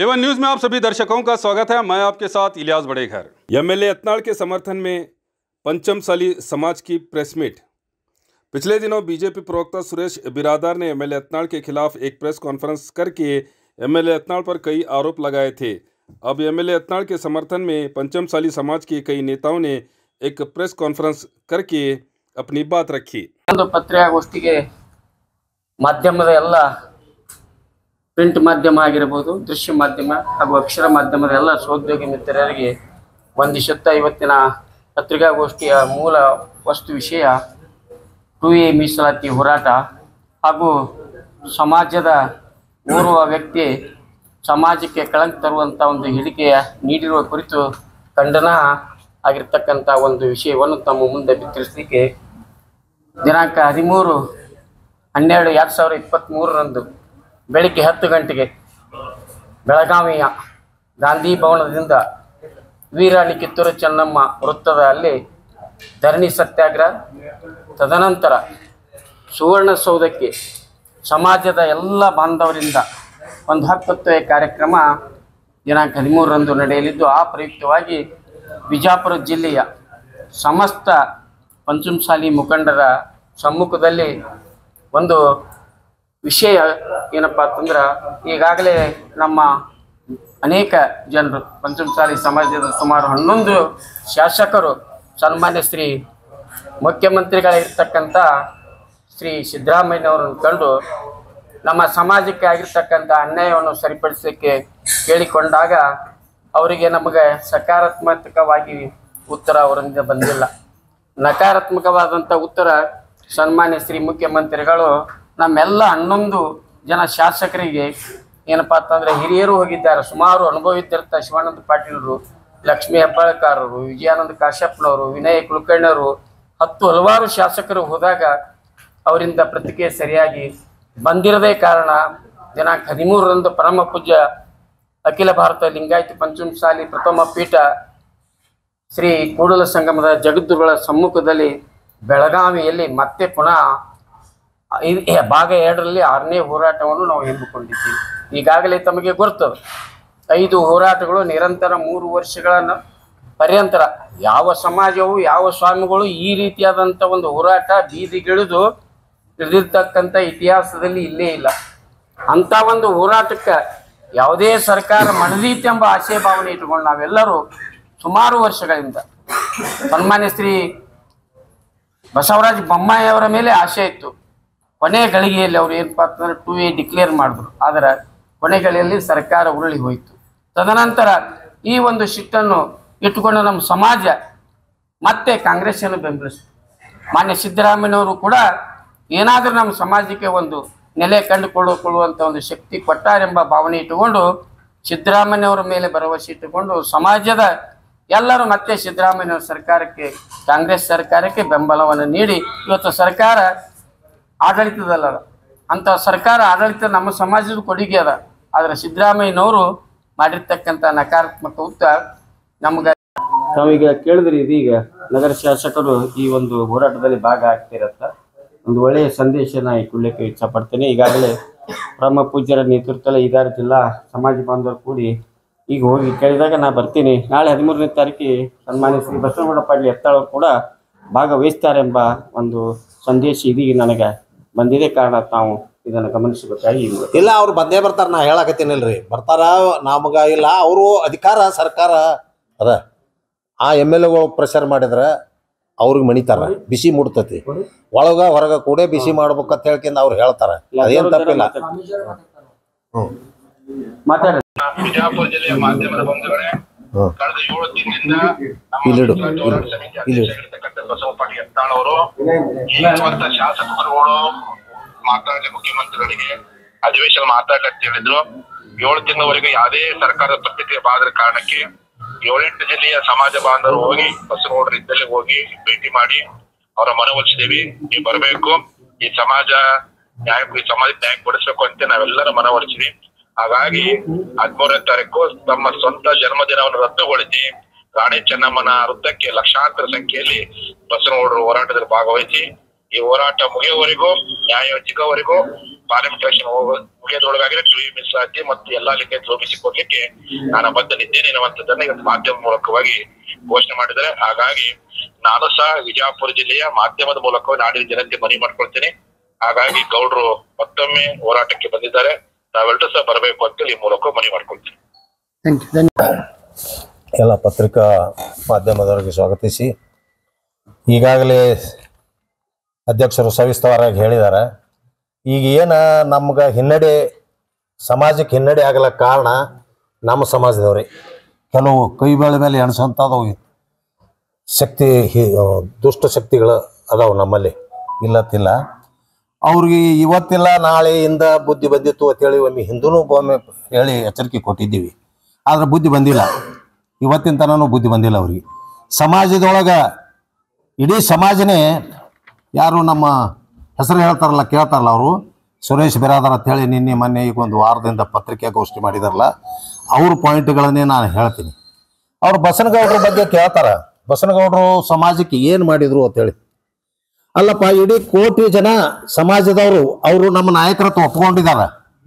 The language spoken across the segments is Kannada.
एवन न्यूज में आप सभी दर्शकों का स्वागत है मैं आपके साथ इलियास बड़ेघर एमएलए यत्नाड़ के समर्थन में पंचमसाली समाज की प्रेस मीट पिछले दिनों बीजेपी प्रवक्ता सुरेश बिरादार ने एमएलए यत्नाड़ के खिलाफ एक प्रेस कॉन्फ्रेंस करके एमएलए यत्नाड़ पर कई आरोप लगाए थे अब एमएलए यत्नाड़ के समर्थन में पंचमसाली समाज के कई नेताओं ने एक प्रेस कॉन्फ्रेंस करके अपनी बात रखी ಒಂದು ಪತ್ರಿಕಾಗೋಷ್ಠಿಗೆ ಮಾಧ್ಯಮದ ಎಲ್ಲ ಪ್ರಿಂಟ್ ಮಾಧ್ಯಮ ಆಗಿರ್ಬೋದು ದೃಶ್ಯ ಮಾಧ್ಯಮ ಹಾಗೂ ಅಕ್ಷರ ಮಾಧ್ಯಮದ ಎಲ್ಲ ಸಹೋದ್ಯೋಗಿ ಮಿತ್ರರಿಗೆ ವಂದಿಸುತ್ತಾ ಇವತ್ತಿನ ಪತ್ರಿಕಾಗೋಷ್ಠಿಯ ಮೂಲ ವಸ್ತು ವಿಷಯ ಟು ಎ ಮೀಸಲಾತಿ ಹೋರಾಟ ಹಾಗೂ ಸಮಾಜದ ಓರ್ವ ವ್ಯಕ್ತಿ ಸಮಾಜಕ್ಕೆ ಕಳಂಕ ತರುವಂಥ ಒಂದು ಹೇಳಿಕೆಯ ನೀಡಿರುವ ಕುರಿತು ಖಂಡನ ಆಗಿರ್ತಕ್ಕಂಥ ಒಂದು ವಿಷಯವನ್ನು ತಮ್ಮ ಮುಂದೆ ಬಿತ್ತರಿಸಲಿಕ್ಕೆ ದಿನಾಂಕ ಹದಿಮೂರು ಹನ್ನೆರಡು ಎರಡು ಸಾವಿರದ ಇಪ್ಪತ್ತ್ಮೂರರಂದು ಬೆಳಿಗ್ಗೆ ಹತ್ತು ಗಂಟೆಗೆ ಬೆಳಗಾವಿಯ ಗಾಂಧಿ ಭವನದಿಂದ ವೀರಾಣಿ ಕಿತ್ತೂರು ಚೆನ್ನಮ್ಮ ವೃತ್ತದ ಅಲ್ಲಿ ಧರಣಿ ಸತ್ಯಾಗ್ರಹ ತದನಂತರ ಸುವರ್ಣಸೌಧಕ್ಕೆ ಸಮಾಜದ ಎಲ್ಲ ಬಾಂಧವರಿಂದ ಒಂದು ಹಕ್ಕುತ್ತವೆ ಕಾರ್ಯಕ್ರಮ ದಿನಾಂಕ ಹದಿಮೂರರಂದು ನಡೆಯಲಿದ್ದು ಆ ಪ್ರಯುಕ್ತವಾಗಿ ಬಿಜಾಪುರ ಜಿಲ್ಲೆಯ ಸಮಸ್ತ ಪಂಚಮಸಾಲಿ ಮುಖಂಡರ ಸಮ್ಮುಖದಲ್ಲಿ ಒಂದು ವಿಷಯ ಏನಪ್ಪ ಅಂತಂದ್ರೆ ಈಗಾಗಲೇ ನಮ್ಮ ಅನೇಕ ಜನರು ಪಂಚಮಸಾಲಿ ಸಮಾಜದ ಸುಮಾರು ಹನ್ನೊಂದು ಶಾಸಕರು ಸನ್ಮಾನ್ಯ ಶ್ರೀ ಮುಖ್ಯಮಂತ್ರಿಗಳಿರ್ತಕ್ಕಂಥ ಶ್ರೀ ಸಿದ್ದರಾಮಯ್ಯನವರನ್ನು ಕಂಡು ನಮ್ಮ ಸಮಾಜಕ್ಕೆ ಆಗಿರ್ತಕ್ಕಂಥ ಅನ್ಯಾಯವನ್ನು ಸರಿಪಡಿಸಲಿಕ್ಕೆ ಕೇಳಿಕೊಂಡಾಗ ಅವರಿಗೆ ನಮಗೆ ಸಕಾರಾತ್ಮಕವಾಗಿ ಉತ್ತರ ಅವರಿಂದ ಬಂದಿಲ್ಲ ನಕಾರಾತ್ಮಕವಾದಂಥ ಉತ್ತರ ಸನ್ಮಾನ್ಯ ಶ್ರೀ ಮುಖ್ಯಮಂತ್ರಿಗಳು ನಮ್ಮೆಲ್ಲ ಹನ್ನೊಂದು ಜನ ಶಾಸಕರಿಗೆ ಏನಪ್ಪ ಅಂತಂದರೆ ಹಿರಿಯರು ಹೋಗಿದ್ದಾರೆ ಸುಮಾರು ಅನುಭವಿದ್ದಂಥ ಶಿವಾನಂದ ಪಾಟೀಲರು ಲಕ್ಷ್ಮೀ ಹೆಬ್ಬಾಳ್ಕರರು ವಿಜಯಾನಂದ ಕಾಶ್ಯಪ್ನವರು ವಿನಯ್ ಕುಲಕರ್ಣಿಯವರು ಹತ್ತು ಹಲವಾರು ಶಾಸಕರು ಹೋದಾಗ ಅವರಿಂದ ಪ್ರತಿಕ್ರಿಯೆ ಸರಿಯಾಗಿ ಬಂದಿರದೇ ಕಾರಣ ದಿನಾಂಕ ಹದಿಮೂರರಂದು ಪರಮ ಪೂಜ್ಯ ಅಖಿಲ ಭಾರತ ಲಿಂಗಾಯತ ಪಂಚಮಸಾಲಿ ಪ್ರಥಮ ಪೀಠ ಶ್ರೀ ಕೂಡಲ ಸಂಗಮದ ಜಗದ್ಗುರುಗಳ ಸಮ್ಮುಖದಲ್ಲಿ ಬೆಳಗಾವಿಯಲ್ಲಿ ಮತ್ತೆ ಪುನಃ ಐದ್- ಏ, ಭಾಗ ಎರಡರಲ್ಲಿ ಆರನೇ ಹೋರಾಟವನ್ನು ನಾವು ಹಮ್ಮಿಕೊಂಡಿದ್ದೀವಿ ಈಗಾಗಲೇ ತಮಗೆ ಗೊತ್ತು ಐದು ಹೋರಾಟಗಳು ನಿರಂತರ ಮೂರು ವರ್ಷಗಳನ್ನು ಪರ್ಯಂತರ ಯಾವ ಸಮಾಜವು ಯಾವ ಸ್ವಾಮಿಗಳು ಈ ರೀತಿಯಾದಂಥ ಒಂದು ಹೋರಾಟ ಬೀದಿಗಿಳಿದು ಇಳಿದಿರ್ತಕ್ಕಂಥ ಇತಿಹಾಸದಲ್ಲಿ ಇಲ್ಲೇ ಇಲ್ಲ ಅಂಥ ಒಂದು ಹೋರಾಟಕ್ಕೆ ಯಾವುದೇ ಸರ್ಕಾರ ಮನದೀತೆಂಬ ಆಶಯ ಭಾವನೆ ಇಟ್ಕೊಂಡು ನಾವೆಲ್ಲರೂ ಸುಮಾರು ವರ್ಷಗಳಿಂದ ಸನ್ಮಾನ್ಯ ಶ್ರೀ ಬಸವರಾಜ ಬೊಮ್ಮಾಯಿ ಅವರ ಮೇಲೆ ಆಶೆ ಇತ್ತು ಕೊನೆ ಗಳಿಗೆಯಲ್ಲಿ ಅವ್ರು ಏನಪ್ಪ ಅಂತಂದ್ರೆ ಟು ಎ ಡಿಕ್ಲೇರ್ ಮಾಡಿದ್ರು ಆದರೆ ಕೊನೆಗಳಲ್ಲಿ ಸರ್ಕಾರ ಉರುಳಿ ಹೋಯಿತು ತದನಂತರ ಈ ಒಂದು ಸಿಟ್ಟನ್ನು ಇಟ್ಟುಕೊಂಡು ನಮ್ಮ ಸಮಾಜ ಮತ್ತೆ ಕಾಂಗ್ರೆಸ್ಸನ್ನು ಬೆಂಬಲಿಸಿತು ಮಾನ್ಯ ಸಿದ್ದರಾಮಯ್ಯನವರು ಕೂಡ ಏನಾದರೂ ನಮ್ಮ ಸಮಾಜಕ್ಕೆ ಒಂದು ನೆಲೆ ಕಂಡುಕೊಳ್ಳುಕೊಳ್ಳುವಂಥ ಒಂದು ಶಕ್ತಿ ಕೊಟ್ಟಾರೆಂಬ ಭಾವನೆ ಇಟ್ಟುಕೊಂಡು ಸಿದ್ದರಾಮಯ್ಯನವರ ಮೇಲೆ ಭರವಸೆ ಇಟ್ಟುಕೊಂಡು ಸಮಾಜದ ಎಲ್ಲರೂ ಮತ್ತೆ ಸಿದ್ದರಾಮಯ್ಯನವರ ಸರ್ಕಾರಕ್ಕೆ ಕಾಂಗ್ರೆಸ್ ಸರ್ಕಾರಕ್ಕೆ ಬೆಂಬಲವನ್ನು ನೀಡಿ ಇವತ್ತು ಸರ್ಕಾರ ಆಡಳಿತದಲ್ಲ ಅಂಥ ಸರ್ಕಾರ ಆಡಳಿತ ನಮ್ಮ ಸಮಾಜದ ಕೊಡುಗೆ ಅದ ಆದರೆ ಸಿದ್ದರಾಮಯ್ಯನವರು ಮಾಡಿರ್ತಕ್ಕಂಥ ನಕಾರಾತ್ಮಕ ಉತ್ತರ ನಮ್ಗೆ ತಾವೀಗ ಕೇಳಿದ್ರಿ ಇದೀಗ ನಗರ ಶಾಸಕರು ಈ ಒಂದು ಹೋರಾಟದಲ್ಲಿ ಭಾಗ ಆಗ್ತಿರತ್ತ ಒಂದು ಒಳ್ಳೆಯ ಸಂದೇಶನ ಈ ಕೊಡ್ಲಿಕ್ಕೆ ಇಚ್ಛಪಡ್ತೇನೆ ಈಗಾಗಲೇ ಪರಮ ಪೂಜ್ಯರ ನೇತೃತ್ವದಲ್ಲಿ ಐದಾರು ಜಿಲ್ಲಾ ಸಮಾಜ ಬಾಂಧವರು ಕೂಡಿ ಈಗ ಹೋಗಿ ಕೇಳಿದಾಗ ನಾ ಬರ್ತೀನಿ ನಾಳೆ ಹದಿಮೂರನೇ ತಾರೀಕಿಗೆ ಸನ್ಮಾನ್ಯ ಶ್ರೀ ಬಸವನಗೌಡ ಪಾಟೀಲ್ ಎತ್ತಾಳವರು ಕೂಡ ಭಾಗವಹಿಸ್ತಾರೆಂಬ ಒಂದು ಸಂದೇಶ ಇದೀಗ ನನಗೆ ಬಂದಿದೆ ಕಾರಣ ತಾವು ಇದನ್ನು ಗಮನಿಸಬೇಕಾಗಿ ಇಲ್ಲ ಅವ್ರು ಬಂದೇ ಬರ್ತಾರ ನಾ ಹೇಳಕತ್ತೀನಿಲ್ರಿ ಬರ್ತಾರ ನಮಗ ಇಲ್ಲ ಅವರು ಅಧಿಕಾರ ಸರ್ಕಾರ ಅದ ಆ ಎಮ್ ಎಲ್ ಎಗಳು ಪ್ರೆಷರ್ ಮಾಡಿದ್ರ ಅವ್ರಿಗೆ ಮಣಿತಾರ ಬಿಸಿ ಮುಡ್ತತಿ ಒಳಗ ಹೊರಗ ಕೂಡೇ ಬಿಸಿ ಮಾಡ್ಬೇಕಂತ ಹೇಳ್ಕಿಂದ ಅವ್ರು ಹೇಳ್ತಾರ ಅದೇನ್ ತಪ್ಪಿಲ್ಲ ಹ್ಮ್ ಮಾತಾಡ ಬಿಜಾಪುರ ಜಿಲ್ಲೆಯ ಮಾಧ್ಯಮದ ಬಂಧುಗಳೇ ಹ್ಮ್ ಕಳೆದ ಏಳು ದಿನದಿಂದ ನಮ್ಮ ಇಲ್ಲಿಡು, ಒಂದು ಹೋರಾಟ ಸಮಿತಿ ಇಲ್ಲಿಡು. ಅಧ್ಯಕ್ಷರಾಗಿರ್ತಕ್ಕಂಥ ಬಸವ ಪಾಟೀಲ್ ಯತ್ನಾಳ್ ಅವರು ಈ ಸ್ವಂತ ಶಾಸಕರುಗಳು ಮಾತಾಡಲಿ ಮುಖ್ಯಮಂತ್ರಿಗಳಿಗೆ ಅಧಿವೇಶನ ಮಾತಾಡಕ್ಕೆ ಹೇಳಿದ್ರು ಏಳು ತಿಂಗಳವರೆಗೂ ಯಾವುದೇ ಸರ್ಕಾರದ ಪ್ರತಿಕ್ರಿಯೆ ಬಾರದ ಕಾರಣಕ್ಕೆ ಏಳೆಂಟು ಜಿಲ್ಲೆಯ ಸಮಾಜ ಬಾಂಧವರು ಹೋಗಿ ಬಸವನಗೌಡರ ಇದ್ದಲ್ಲಿ ಹೋಗಿ ಭೇಟಿ ಮಾಡಿ ಅವರ ಮನವೊಲಿಸಿದೇವಿ ನೀವು ಬರಬೇಕು ಈ ಸಮಾಜ ನ್ಯಾಯ ಈ ಸಮಾಜ ನ್ಯಾಯ ಕೊಡಿಸ್ಬೇಕು ಅಂತ ನಾವೆಲ್ಲರೂ ಮನವೊಲಿಸಿದ್ವಿ ಹಾಗಾಗಿ ಹದಿಮೂರನೇ ತಾರೀಕು ತಮ್ಮ ಸ್ವಂತ ಜನ್ಮದಿನವನ್ನು ರದ್ದುಗೊಳಿಸಿ ರಾಣಿ ಚೆನ್ನಮ್ಮನ ವೃತ್ತಕ್ಕೆ ಲಕ್ಷಾಂತರ ಸಂಖ್ಯೆಯಲ್ಲಿ ಬಸವನಗೌಡರು ಹೋರಾಟದಲ್ಲಿ ಭಾಗವಹಿಸಿ ಈ ಹೋರಾಟ ಮುಗಿಯುವವರೆಗೂ ನ್ಯಾಯ ಸಿಗೋವರೆಗೂ ಪಾರ್ಲಿಮೆಂಟ್ ಎಲೆಕ್ಷನ್ ಹೋಗೋ ಮುಗಿಯೋದ್ರೊಳಗಾಗಿದ್ರೆ ಟು ಮೀಸಲಾತಿ ಮತ್ತು ಎಲ್ಲಾ ಲಿಂಗಾಯತ್ ಒಬಿಸಿ ಕೊಡ್ಲಿಕ್ಕೆ ನಾನು ಬದ್ಧನಿದ್ದೇನೆ ಎನ್ನುವಂಥದ್ದನ್ನ ಇವತ್ತು ಮಾಧ್ಯಮ ಮೂಲಕವಾಗಿ ಘೋಷಣೆ ಮಾಡಿದ್ದಾರೆ ಹಾಗಾಗಿ ನಾನು ಸಹ ವಿಜಯಪುರ ಜಿಲ್ಲೆಯ ಮಾಧ್ಯಮದ ಮೂಲಕ ನಾಡಿನ ಜನತೆ ಮನವಿ ಮಾಡ್ಕೊಳ್ತೇನೆ ಹಾಗಾಗಿ ಗೌಡ್ರು ಮತ್ತೊಮ್ಮೆ ಹೋರಾಟಕ್ಕೆ ಬಂದಿದ್ದಾರೆ ತಾವೆಲ್ಲರೂ ಸಹ ಬರಬೇಕು ಅಂತೇಳಿ ಈ ಮೂಲಕ ಮನವಿ ಮಾಡ್ಕೊಳ್ತೀನಿ ಥ್ಯಾಂಕ್ ಯು ಧನ್ಯವಾದ ಎಲ್ಲ ಪತ್ರಿಕಾ ಮಾಧ್ಯಮದವರಿಗೆ ಸ್ವಾಗತಿಸಿ ಈಗಾಗಲೇ ಅಧ್ಯಕ್ಷರು ಸವಿಸ್ತರವಾಗಿ ಹೇಳಿದ್ದಾರೆ ಈಗ ಏನು ನಮ್ಗೆ ಹಿನ್ನಡೆ ಸಮಾಜಕ್ಕೆ ಹಿನ್ನಡೆ ಆಗಲಿಕ್ಕೆ ಕಾರಣ ನಮ್ಮ ಸಮಾಜದವ್ರಿ ಕೆಲವು ಕೈ ಬೇಳೆ ಮೇಲೆ ಎಣಿಸೋಂಥದ್ದು ಶಕ್ತಿ ಹಿ- ದುಷ್ಟ ಶಕ್ತಿಗಳು ಅದಾವು ನಮ್ಮಲ್ಲಿ ಇಲ್ಲತ್ತಿಲ್ಲ ಅವ್ರಿಗೆ ಇವತ್ತಿಲ್ಲ ನಾಳೆಯಿಂದ ಬುದ್ಧಿ ಬಂದಿತ್ತು ಅಂತೇಳಿ ಒಮ್ಮೆ ಹಿಂದೂ ಒಮ್ಮೆ ಹೇಳಿ ಎಚ್ಚರಿಕೆ ಕೊಟ್ಟಿದ್ದೀವಿ ಆದ್ರೆ ಬುದ್ಧಿ ಬಂದಿಲ್ಲ ಇವತ್ತಿನ ತನೂ ಬುದ್ಧಿ ಬಂದಿಲ್ಲ ಅವ್ರಿಗೆ ಸಮಾಜದೊಳಗೆ ಇಡೀ ಸಮಾಜನೇ ಯಾರು ನಮ್ಮ ಹೆಸರು ಹೇಳ್ತಾರಲ್ಲ ಕೇಳ್ತಾರಲ್ಲ ಅವರು ಸುರೇಶ್ ಬಿರಾದರ್ ಅಂತೇಳಿ ನಿನ್ನೆ ಮೊನ್ನೆ ಈಗ ಒಂದು ವಾರದಿಂದ ಪತ್ರಿಕಾಗೋಷ್ಠಿ ಮಾಡಿದಾರಲ್ಲ ಅವ್ರ ಪಾಯಿಂಟ್ಗಳನ್ನೇ ನಾನು ಹೇಳ್ತೀನಿ ಅವ್ರು ಬಸನಗೌಡ್ರ ಬಗ್ಗೆ ಕೇಳ್ತಾರ ಬಸನಗೌಡರು ಸಮಾಜಕ್ಕೆ ಏನು ಮಾಡಿದ್ರು ಅಂತೇಳಿ ಅಲ್ಲಪ್ಪ ಇಡೀ ಕೋಟಿ ಜನ ಸಮಾಜದವರು ಅವರು ನಮ್ಮ ನಾಯಕರತ್ವ ಒಪ್ಕೊಂಡಿದ್ದಾರೆ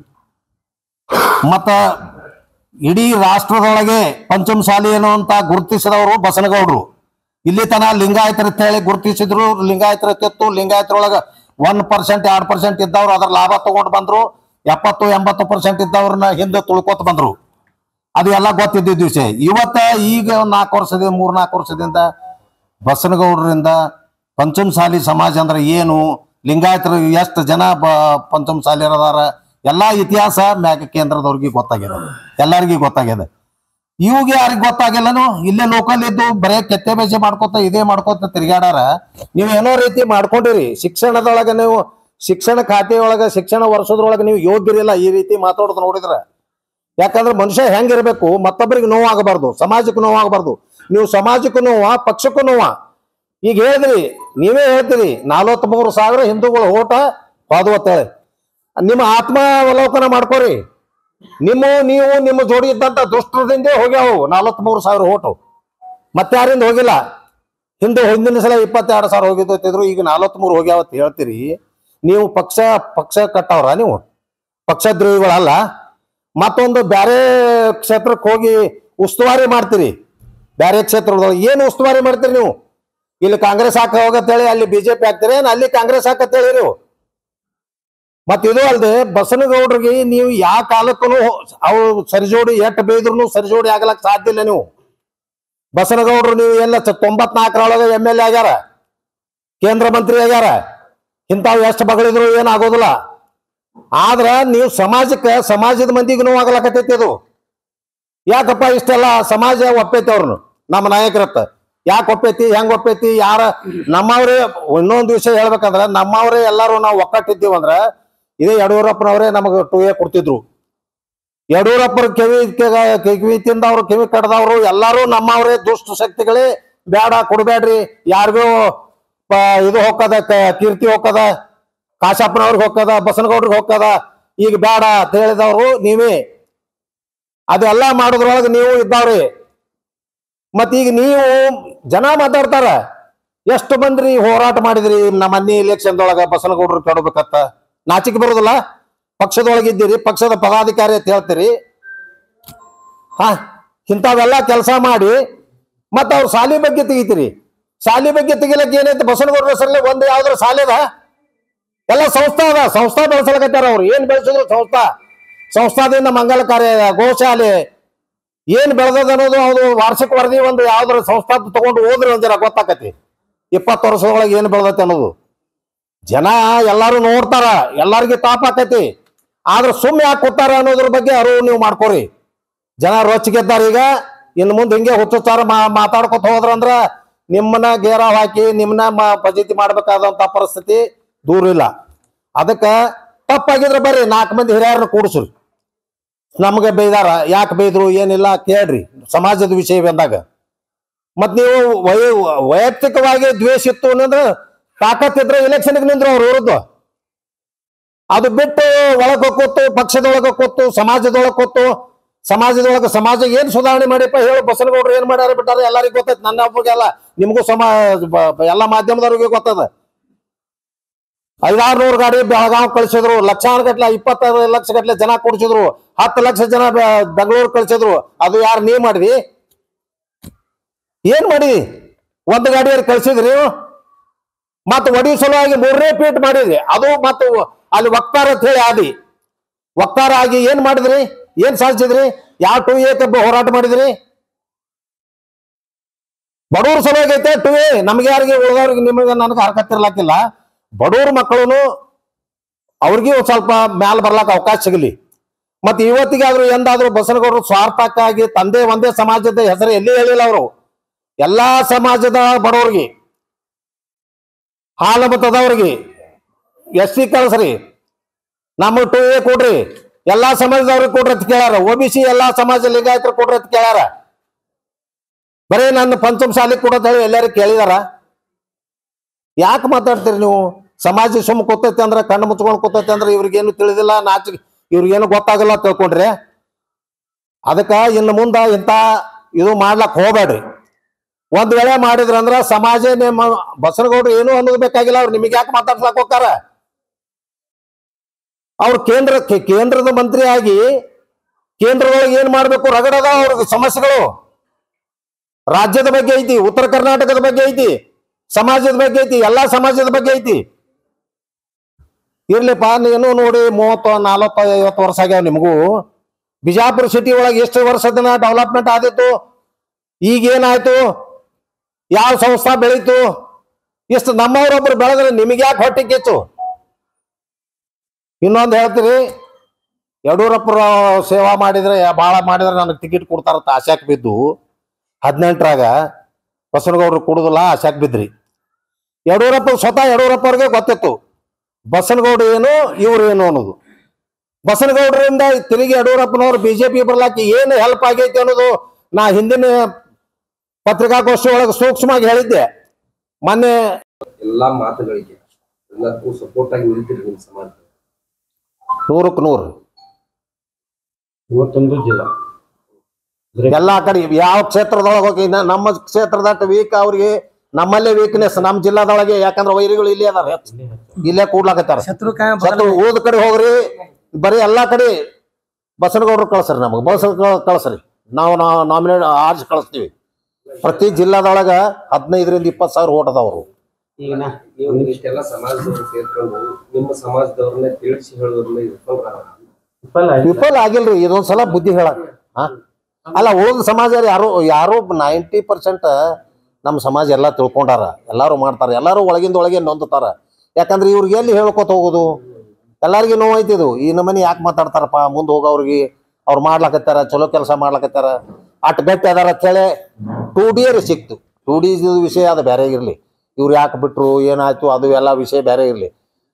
ಮತ್ತ ಇಡೀ ರಾಷ್ಟ್ರದೊಳಗೆ ಪಂಚಮಸಾಲಿ ಅನ್ನುವಂತ ಗುರುತಿಸಿದವರು ಬಸನಗೌಡರು ಇಲ್ಲಿ ತನ ಲಿಂಗಾಯತರ ಅಂತ ಹೇಳಿ ಗುರುತಿಸಿದ್ರು ಲಿಂಗಾಯತರ ತೆತ್ತು ಲಿಂಗಾಯತರೊಳಗ ಒನ್ ಪರ್ಸೆಂಟ್ ಎರಡು ಪರ್ಸೆಂಟ್ ಇದ್ದವ್ರು ಅದ್ರ ಲಾಭ ತಗೊಂಡು ಬಂದ್ರು ಎಪ್ಪತ್ತು ಎಂಬತ್ತು ಪರ್ಸೆಂಟ್ ಇದ್ದವ್ರನ್ನ ಹಿಂದೆ ತುಳ್ಕೊತ ಬಂದ್ರು ಅದು ಎಲ್ಲ ಗೊತ್ತಿದ್ದ ವಿಷಯ ಇವತ್ತ ಈಗ ಒಂದ್ ನಾಲ್ಕು ವರ್ಷದಿಂದ ಮೂರ್ ನಾಲ್ಕು ವರ್ಷದಿಂದ ಬಸನಗೌಡರಿಂದ ಪಂಚಮಸಾಲಿ ಸಮಾಜ ಅಂದ್ರೆ ಏನು ಲಿಂಗಾಯತರು ಎಷ್ಟು ಜನ ಬ ಪಂಚಮಸಾಲಿಯರ್ ಅದಾರ ಎಲ್ಲಾ ಇತಿಹಾಸ ಮ್ಯಾಗ ಕೇಂದ್ರದವ್ರಿಗೆ ಗೊತ್ತಾಗ್ಯದ ಎಲ್ಲರಿಗೂ ಗೊತ್ತಾಗ್ಯದ ಇವಾಗ ಯಾರಿಗ್ ಗೊತ್ತಾಗಿಲ್ಲನು ಇಲ್ಲೇ ಲೋಕಲ್ ಇದ್ದು ಬರೇ ಕೆತ್ತೆ ಬೇಜೆ ಮಾಡ್ಕೊತ ಇದೇ ಮಾಡ್ಕೊತ ತಿರ್ಗಾಡಾರ ನೀವು ಏನೋ ರೀತಿ ಮಾಡ್ಕೊಂಡಿರಿ ಶಿಕ್ಷಣದೊಳಗ ನೀವು ಶಿಕ್ಷಣ ಖಾತೆಯೊಳಗ ಶಿಕ್ಷಣ ವರ್ಷದೊಳಗೆ ನೀವು ಯೋಗ್ಯರಿಲ್ಲ ಈ ರೀತಿ ಮಾತಾಡೋದು ನೋಡಿದ್ರ ಯಾಕಂದ್ರೆ ಮನುಷ್ಯ ಹೆಂಗಿರ್ಬೇಕು ಮತ್ತೊಬ್ಬರಿಗೆ ನೋವಾಗಬಾರ್ದು ಸಮಾಜಕ್ಕೂ ನೋವಾಗಬಾರ್ದು ನೀವು ಸಮಾಜಕ್ಕೂ ನೋವ ಪಕ್ಷಕ್ಕೂ ನೋವ ಈಗ ಹೇಳಿದ್ರಿ ನೀವೇ ಹೇಳ್ತೀರಿ ನಲವತ್ಮೂರು ಸಾವಿರ ಹಿಂದೂಗಳು ಓಟ ಹೋದ್ವು ಅಂತೇಳಿ ನಿಮ್ಮ ಆತ್ಮಾವಲೋಕನ ಮಾಡ್ಕೋರಿ ನಿಮ್ಮ ನೀವು ನಿಮ್ಮ ಜೋಡಿ ಇದ್ದಂತ ದುಷ್ಟದಿಂದ ಹೋಗ್ಯಾವು ನಲವತ್ಮೂರು ಸಾವಿರ ಓಟು ಮತ್ತಾರಿಂದ ಹೋಗಿಲ್ಲ ಹಿಂದೆ ಹಿಂದಿನ ಸಲ ಇಪ್ಪತ್ತೆರಡು ಸಾವಿರ ಹೋಗಿದ್ದು ಅಂತಿದ್ರು ಈಗ ನಲವತ್ಮೂರು ಹೋಗ್ಯಾವ ಅಂತ ಹೇಳ್ತೀರಿ ನೀವು ಪಕ್ಷ ಪಕ್ಷ ಕಟ್ಟವ್ರ ನೀವು ಪಕ್ಷದ್ರೋಹಿಗಳಲ್ಲ ಮತ್ತೊಂದು ಬ್ಯಾರೆ ಕ್ಷೇತ್ರಕ್ಕೆ ಹೋಗಿ ಉಸ್ತುವಾರಿ ಮಾಡ್ತೀರಿ ಬ್ಯಾರೆ ಕ್ಷೇತ್ರದೊಳಗೆ ಏನು ಉಸ್ತುವಾರಿ ಮಾಡ್ತೀರಿ ನೀವು ಇಲ್ಲಿ ಕಾಂಗ್ರೆಸ್ ಹಾಕ ಹೋಗತ್ತೇಳಿ ಅಲ್ಲಿ ಬಿಜೆಪಿ ಹಾಕ್ತೀರಿ ಏನ್ ಅಲ್ಲಿ ಕಾಂಗ್ರೆಸ್ ಹಾಕತ್ತೇಳಿ ನೀವು ಮತ್ ಇದು ಅಲ್ದೆ ಬಸನಗೌಡ್ರಿಗೆ ನೀವು ಯಾವ ಕಾಲಕ್ಕೂ ಅವು ಸರಿಜೋಡಿ ಎಟ್ ಬೇಯ್ದ್ರು ಸರಿಜೋಡಿ ಆಗ್ಲಕ್ ಸಾಧ್ಯ ಇಲ್ಲ ನೀವು ಬಸನಗೌಡ್ರು ನೀವು ಎಲ್ಲ ತೊಂಬತ್ನಾಲ್ಕರೊಳಗೆ ಎಮ್ ಎಲ್ ಎ ಆಗ್ಯಾರ ಕೇಂದ್ರ ಮಂತ್ರಿ ಆಗ್ಯಾರ ಇಂಥವು ಎಷ್ಟು ಬಗಳಿದ್ರು ಏನಾಗೋದಿಲ್ಲ ಆದ್ರ ನೀವು ಸಮಾಜಕ್ಕೆ ಸಮಾಜದ ಮಂದಿಗೂ ನೋವಾಗಲಕತ್ತೈತಿ ಇದು ಯಾಕಪ್ಪ ಇಷ್ಟೆಲ್ಲ ಸಮಾಜ ಒಪ್ಪೈತಿ ಅವ್ರನ್ನು ನಮ್ಮ ನಾಯಕರತ್ತ ಯಾಕೆ ಒಪ್ಪೈತಿ ಹೆಂಗ್ ಒಪ್ಪೈತಿ ಯಾರ ನಮ್ಮವ್ರೇ ಇನ್ನೊಂದು ವಿಷಯ ಹೇಳ್ಬೇಕಂದ್ರ ನಮ್ಮವ್ರೇ ಎಲ್ಲಾರು ನಾವು ಒಕ್ಕಟ್ಟಿದ್ದೀವಿ ಅಂದ್ರ ಇದೇ ಯಡಿಯೂರಪ್ಪನವರೇ ನಮಗೆ ಟೂ ಎ ಕೊಡ್ತಿದ್ರು ಯಡಿಯೂರಪ್ಪರ ಕಿವಿ ಕೆ- ಕಿವಿ ತಿಂದವ್ರು ಕಿವಿ ಕಡ್ದವ್ರು ಎಲ್ಲಾರು ನಮ್ಮವ್ರೇ ದುಷ್ಟ ಶಕ್ತಿಗಳೇ ಬೇಡ ಕೊಡ್ಬೇಡ್ರಿ ಯಾರಿಗೂ ಪ- ಇದು ಹೋಗ್ತದ ಕೀರ್ತಿ ಹೋಗ್ತದ ಕಾಶಪ್ಪನವ್ರಿಗೆ ಹೋಗ್ತದ ಬಸನಗೌಡ್ರಿಗೆ ಹೋಗ್ತದ ಈಗ ಬೇಡ ಅಂತ ಹೇಳಿದವರು ನೀವೇ ಅದೆಲ್ಲ ಮಾಡೋದ್ರೊಳಗೆ ನೀವು ಇದ್ದವ್ರಿ ಮತ್ ಈಗ ನೀವು ಜನ ಮಾತಾಡ್ತಾರ ಎಷ್ಟು ಮಂದ್ರಿ ಹೋರಾಟ ಮಾಡಿದ್ರಿ ನಮ್ಮ ಮನೆ ಇಲೆಕ್ಷನ್ದೊಳಗ ಬಸನಗೌಡ್ರು ಕೆಡಬೇಕತ್ತ ನಾಚಿಕೆ ಬರೋದಿಲ್ಲ ಪಕ್ಷದೊಳಗೆ ಇದ್ದೀರಿ ಪಕ್ಷದ ಪದಾಧಿಕಾರಿ ಅಂತ ಹೇಳ್ತೀರಿ ಹಾ ಇಂಥವೆಲ್ಲ ಕೆಲಸ ಮಾಡಿ ಮತ್ತ ಅವ್ರ ಶಾಲಿ ಬಗ್ಗೆ ತೆಗಿತೀರಿ ಶಾಲಿ ಬಗ್ಗೆ ತೆಗಿಲಕ್ಕೆ ಏನೈತೆ ಬಸನಗೌಡ್ರ ಹೆಸರಲ್ಲಿ ಒಂದು ಯಾವ್ದಾರು ಶಾಲೆ ಅದ ಎಲ್ಲ ಸಂಸ್ಥಾ ಅದ ಸಂಸ್ಥಾ ಬೆಳೆಸಲಕತ್ತಾರ ಅವ್ರು ಏನ್ ಬೆಳೆಸಿದ್ರು ಸಂಸ್ಥಾ ಸಂಸ್ಥಾದಿಂದ ಮಂಗಲ ಕಾರ್ಯ ಗೋಶಾಲೆ ಏನ್ ಬೆಳೆದದ ಅನ್ನೋದು ಅದು ವಾರ್ಷಿಕ ವರದಿ ಒಂದು ಯಾವ್ದಾರ ಸಂಸ್ಥಾ ತಗೊಂಡು ಹೋದ್ರೆ ಒಂದ್ ಜರ ಗೊತ್ತಾಕತಿ ಇಪ್ಪತ್ತು ವರ್ಷದೊಳಗೆ ಏನ್ ಬೆಳೆದೈತೆ ಅನ್ನೋದು ಜನ ಎಲ್ಲಾರು ನೋಡ್ತಾರ ಎಲ್ಲಾರ್ಗಿ ತಾಪ್ ಆಕತಿ ಆದ್ರೆ ಸುಮ್ಮನೆ ಯಾಕೆ ಕೂತಾರ ಅನ್ನೋದ್ರ ಬಗ್ಗೆ ಅರಿವು ನೀವು ಮಾಡ್ಕೋರಿ ಜನ ರೊಚ್ಚಿಗೆದ್ದಾರ ಈಗ ಇನ್ನು ಮುಂದೆ ಹಿಂಗೆ ಹುಚ್ಚುಚ್ಚಾರ ಮಾ ಮಾತಾಡ್ಕೊತ ಹೋದ್ರಂದ್ರ ನಿಮ್ಮನ್ನ ಗೇರಾವ್ ಹಾಕಿ ನಿಮ್ಮನ್ನ ಮ ಫಜೀತಿ ಮಾಡ್ಬೇಕಾದಂತ ಪರಿಸ್ಥಿತಿ ದೂರ ಇಲ್ಲ ಅದಕ್ಕೆ ತಪ್ಪಾಗಿದ್ರೆ ಬರ್ರಿ ನಾಲ್ಕು ಮಂದಿ ಹಿರಿಯರನ್ನ ಕೂಡಿಸ್ರಿ ನಮಗೆ ಬೈದಾರ ಯಾಕೆ ಬೈದ್ರು ಏನಿಲ್ಲ ಕೇಳ್ರಿ ಸಮಾಜದ ವಿಷಯ ಬಂದಾಗ ಮತ್ ನೀವು ವೈ ವೈಯಕ್ತಿಕವಾಗಿ ದ್ವೇಷ ಇತ್ತು ಅನ್ನಂದ್ರೆ ತಾಕತ್ತಿದ್ರೆ ಇಲೆಕ್ಷನ್ಗೆ ನಿಂದ್ರು ಅವ್ರ ವಿರುದ್ಧ ಅದು ಬಿಟ್ಟು ಒಳಗ್ ಕೂತು ಪಕ್ಷದೊಳಗ ಕೂತು ಸಮಾಜದೊಳಗೆ ಕೂತು ಸಮಾಜದೊಳಗೆ ಸಮಾಜ ಏನ್ ಸುಧಾರಣೆ ಮಾಡಿಪ್ಪ ಹೇಳು ಬಸನಗೌಡ್ರು ಏನ್ ಮಾಡ್ಯಾರ ಬಿಟ್ಟಾರ ಎಲ್ಲರಿಗೂ ಗೊತ್ತೈತಿ ನನ್ನ ಒಬ್ಬರಿಗೆಲ್ಲ ನಿಮಗೂ ಸಮಾ ಬ- ಬ- ಎಲ್ಲ ಮಾಧ್ಯಮದವ್ರಿಗೆ ಗೊತ್ತದ ಐದಾರು ನೂರು ಗಾಡಿ ಬೆಳಗಾವ್ ಕಳಿಸಿದ್ರು ಲಕ್ಷಾನು ಗಟ್ಲೆ ಇಪ್ಪತ್ತೈದು ಲಕ್ಷ ಗಟ್ಲೆ ಜನ ಕೊಡಿಸಿದ್ರು ಹತ್ತು ಲಕ್ಷ ಜನ ಬೆ- ಬೆಂಗಳೂರು ಕಳಿಸಿದ್ರು ಅದು ಯಾರು ನೀವ್ ಮಾಡಿದಿ ಏನ್ ಮಾಡಿ ಒಂದು ಗಾಡಿಯಲ್ಲಿ ಕಳಿಸಿದ್ರಿ ನೀವು ಮತ್ತ ಒಡಿ ಸಲುವಾಗಿ ಮೂರನೇ ಫೀಟ್ ಮಾಡಿದ್ರಿ ಅದು ಮತ್ತು ಅಲ್ಲಿ ವಕ್ತಾರ ಅಂತ ಹೇಳಿ ಆದಿ ವಕ್ತಾರ ಆಗಿ ಏನ್ ಮಾಡಿದ್ರಿ ಏನ್ ಸಾಧಿಸಿದ್ರಿ ಯಾವ ಟು ಎ ಹೋರಾಟ ಮಾಡಿದ್ರಿ ಬಡವ್ರ ಸಲುವಾಗಿ ಐತೆ ಟು ಎ ನಮ್ಗೆ ಯಾರಿಗೆ ಉಳಿದವ್ರಿಗೆ ನಿಮಗೆ ನನಗೆ ಹರಕತ್ತಿರ್ಲಾಕಿಲ್ಲ ಬಡವ್ರ ಮಕ್ಕಳು ಅವ್ರಿಗೆ ಒಂದ್ ಸ್ವಲ್ಪ ಮ್ಯಾಲ ಬರ್ಲಾಕ ಅವಕಾಶ ಸಿಗಲಿ ಮತ್ತೆ ಇವತ್ತಿಗಾದ್ರೂ ಎಂದಾದ್ರೂ ಬಸನಗೌಡರು ಸ್ವಾರ್ಥಕ್ಕಾಗಿ ತಂದೆ ಒಂದೇ ಸಮಾಜದ ಹೆಸರು ಎಲ್ಲಿ ಹೇಳಿಲ್ಲ ಅವರು ಎಲ್ಲಾ ಸಮಾಜದ ಬಡವರಿಗೆ ಹಾಲು ಮತದವ್ರಿಗೆ ಎಸ್ ಸಿ ಕಳಿಸ್ರಿ ನಮ್ಮ ಟು ಎ ಕೊಡ್ರಿ ಎಲ್ಲಾ ಸಮಾಜದವ್ರಿಗೆ ಕೊಡ್ರಿ ಅಂತ ಕೇಳ್ಯಾರ ಒ ಬಿ ಸಿ ಎಲ್ಲಾ ಸಮಾಜ ಲಿಂಗಾಯತರು ಕೊಡ್ರಿ ಅಂತ ಕೇಳ್ಯಾರ ಬರೀ ನನ್ನ ಪಂಚಮ ಶಾಲೆ ಕೊಡೋದ್ ಹೇಳಿ ಎಲ್ಲಾರು ಕೇಳಿದಾರ ಯಾಕೆ ಮಾತಾಡ್ತೀರಿ ನೀವು ಸಮಾಜ ಸುಮ್ಮ ಕೂತೈತಿ ಅಂದ್ರೆ ಕಣ್ಣು ಮುಚ್ಕೊಂಡು ಕೂತೈತಿ ಅಂದ್ರೆ ಇವ್ರಿಗೇನು ತಿಳಿದಿಲ್ಲ ನಾಚಿಕೆ ಇವ್ರಿಗೇನು ಗೊತ್ತಾಗಲ್ಲ ಅಂತ ತಿಳ್ಕೊಂಡ್ರೆ ಅದಕ್ಕ ಇನ್ನು ಮುಂದ ಇಂಥ ಇದು ಮಾಡ್ಲಕ್ ಹೋಗ್ಬೇಡ್ರಿ ಒಂದ್ ವೇಳೆ ಮಾಡಿದ್ರ ಅಂದ್ರ ಸಮಾಜ ನಿಮ್ಮ ಬಸನಗೌಡ್ರು ಏನು ಅನ್ನೋದು ಬೇಕಾಗಿಲ್ಲ ಅವ್ರು ನಿಮಗೆ ಯಾಕೆ ಮಾತಾಡ್ಸಕ್ ಹೋಗ್ತಾರ ಅವ್ರು ಕೇಂದ್ರ ಕೇ- ಕೇಂದ್ರದ ಮಂತ್ರಿ ಆಗಿ ಕೇಂದ್ರದೊಳಗೆ ಏನ್ ಮಾಡ್ಬೇಕು ರಗಡದ ಅವ್ರಿಗೆ ಸಮಸ್ಯೆಗಳು ರಾಜ್ಯದ ಬಗ್ಗೆ ಐತಿ ಉತ್ತರ ಕರ್ನಾಟಕದ ಬಗ್ಗೆ ಐತಿ ಸಮಾಜದ ಬಗ್ಗೆ ಐತಿ ಎಲ್ಲಾ ಸಮಾಜದ ಬಗ್ಗೆ ಐತಿ ಇರ್ಲಿಪ್ಪ ನೀನು ನೋಡಿ ಮೂವತ್ತು ನಲವತ್ತು ಐವತ್ತು ವರ್ಷ ಆಗ್ಯಾವ ನಿಮಗೂ ಬಿಜಾಪುರ ಸಿಟಿ ಒಳಗೆ ಎಷ್ಟು ವರ್ಷದ ಡೆವಲಪ್ಮೆಂಟ್ ಆದಿತ್ತು ಈಗ ಏನಾಯ್ತು ಯಾವ ಸಂಸ್ಥಾ ಬೆಳೀತು ಇಷ್ಟು ನಮ್ಮವರೊಬ್ರು ಬೆಳೆದ್ರೆ ನಿಮಗೆ ಯಾಕೆ ಹೊಟ್ಟೆ ಕಿಚ್ಚು ಇನ್ನೊಂದು ಹೇಳ್ತೀರಿ ಯಡಿಯೂರಪ್ಪರ ಸೇವಾ ಮಾಡಿದ್ರೆ ಭಾಳ ಮಾಡಿದ್ರೆ ನನಗೆ ಟಿಕೆಟ್ ಕೊಡ್ತಾರಂತ ಆಶಾಕ್ ಬಿದ್ದು ಹದಿನೆಂಟರಾಗ ಬಸನಗೌಡರು ಕೊಡುದಿಲ್ಲ ಆಶಾಕ್ ಬಿದ್ರಿ ಯಡಿಯೂರಪ್ಪ ಸ್ವತಃ ಯಡಿಯೂರಪ್ಪ ಅವ್ರಿಗೆ ಗೊತ್ತಿತ್ತು ಬಸನಗೌಡ ಏನು ಇವ್ರು ಏನು ಅನ್ನೋದು ಬಸನಗೌಡರಿಂದ ತಿರುಗಿ ಯಡಿಯೂರಪ್ಪನವ್ರು ಬಿಜೆಪಿ ಬರ್ಲಾಕಿ ಏನು ಹೆಲ್ಪ್ ಆಗೈತಿ ಅನ್ನೋದು ನಾ ಹಿಂದಿನ ಪತ್ರಿಕಾಗೋಷ್ಠಿ ಒಳಗೆ ಸೂಕ್ಷ್ಮವಾಗಿ ಹೇಳಿದ್ದೆ ಮೊನ್ನೆ ಎಲ್ಲಾ ಮಾತುಗಳಿಗೆ ಎಲ್ಲದಕ್ಕೂ ಸಪೋರ್ಟ್ ಆಗಿ ನಿಲ್ತೀರಿ ನಿಮ್ ಸಮಾಜ ನೂರಕ್ಕೆ ನೂರು ಇವತ್ತೊಂದು ಜಿಲ್ಲಾ ಎಲ್ಲಾ ಕಡೆ ಯಾವ ಕ್ಷೇತ್ರದೊಳಗೆ ಹೋಗಿ ನ- ನಮ್ಮ ಕ್ಷೇತ್ರದಟ್ಟ ವೀಕ್ ಅವ್ರಿಗೆ ನಮ್ಮಲ್ಲೇ ವೀಕ್ನೆಸ್ ನಮ್ಮ ಜಿಲ್ಲಾದೊಳಗೆ ಯಾಕಂದ್ರೆ ವೈರಿಗಳು ಇಲ್ಲೇ ಅದಾರ ಹೆಚ್ಚು. ಇಲ್ಲೇ ಕೂಡ್ಲಾಕತ್ತಾರ ಶತ್ರು ಕಾಯ ಶತ್ರು ಉಳಿದ ಕಡೆ ಹೋಗ್ರಿ ಬರೀ ಎಲ್ಲಾ ಕಡೆ ಬಸನಗೌಡರು ಕಳ್ಸ್ರಿ ನಮಗೆ ಬಸ್ ಕಳ್ಸ್ರಿ ನಾವು ನಾಮಿನೇಟ್ ಆರ್ಜ್ ಕಳಿಸ್ತೀವಿ ಪ್ರತಿ ಜಿಲ್ಲಾದೊಳಗ ಹದಿನೈದರಿಂದ ಇಪ್ಪತ್ತು ಸಾವಿರ ಓಟ್ ಅದಾವ್ರು ಈಗ ನಾ ನೀವು ಇಷ್ಟೆಲ್ಲ ಸಮಾಜದವ್ರು ಸೇರ್ಕೊಂಡು ನಿಮ್ಮ ಸಮಾಜದವ್ರನ್ನ ತಿಳಿಸಿ ಹೇಳೋದ್ರನ್ನ ವಿಫಲ ವಿಫಲ ಆಗಿಲ್ರಿ ಇದೊಂದ್ ಸಲ ಬುದ್ಧಿ ಹೇಳಕ್ ಹಾ ಅಲ್ಲ ಉಳಿದ ಸಮಾಜ ಯಾರು ಯಾರು ನೈಂಟಿ ಪರ್ಸೆಂಟ್ ನಮ್ಮ ಸಮಾಜ ಎಲ್ಲ ತಿಳ್ಕೊಂಡಾರ ಎಲ್ಲಾರು ಮಾಡ್ತಾರ ಎಲ್ಲಾರು ಒಳಗಿಂದ ಒಳಗೆ ನೊಂದುತ್ತಾರ ಯಾಕಂದ್ರೆ ಇವ್ರಿಗೆ ಎಲ್ಲಿ ಹೇಳ್ಕೊತ ಹೋಗುದು ಎಲ್ಲಾರ್ಗಿ ನೋವು ಐತಿದು ಈ ನಮ್ಮನೆ ಯಾಕೆ ಮಾತಾಡ್ತಾರಪ್ಪ ಮುಂದೆ ಹೋಗೋವ್ರಿಗೆ ಅವ್ರು ಮಾಡ್ಲಕತ್ತಾರ ಚಲೋ ಕೆಲಸ ಮಾಡ್ಲಕತ್ತಾರ ಅಟ್ ಗಟ್ಟಿ ಅದಾರ ಅಂತೇಳಿ ಟೂ ಡಿಯರ್ ಸಿಕ್ತು ಟೂ ಡಿ ವಿಷಯ ಅದು ಬೇರೆ ಇರಲಿ ಇವ್ರು ಯಾಕೆ ಬಿಟ್ರು ಏನಾಯ್ತು ಅದು ಎಲ್ಲ ವಿಷಯ ಬೇರೆ ಇರಲಿ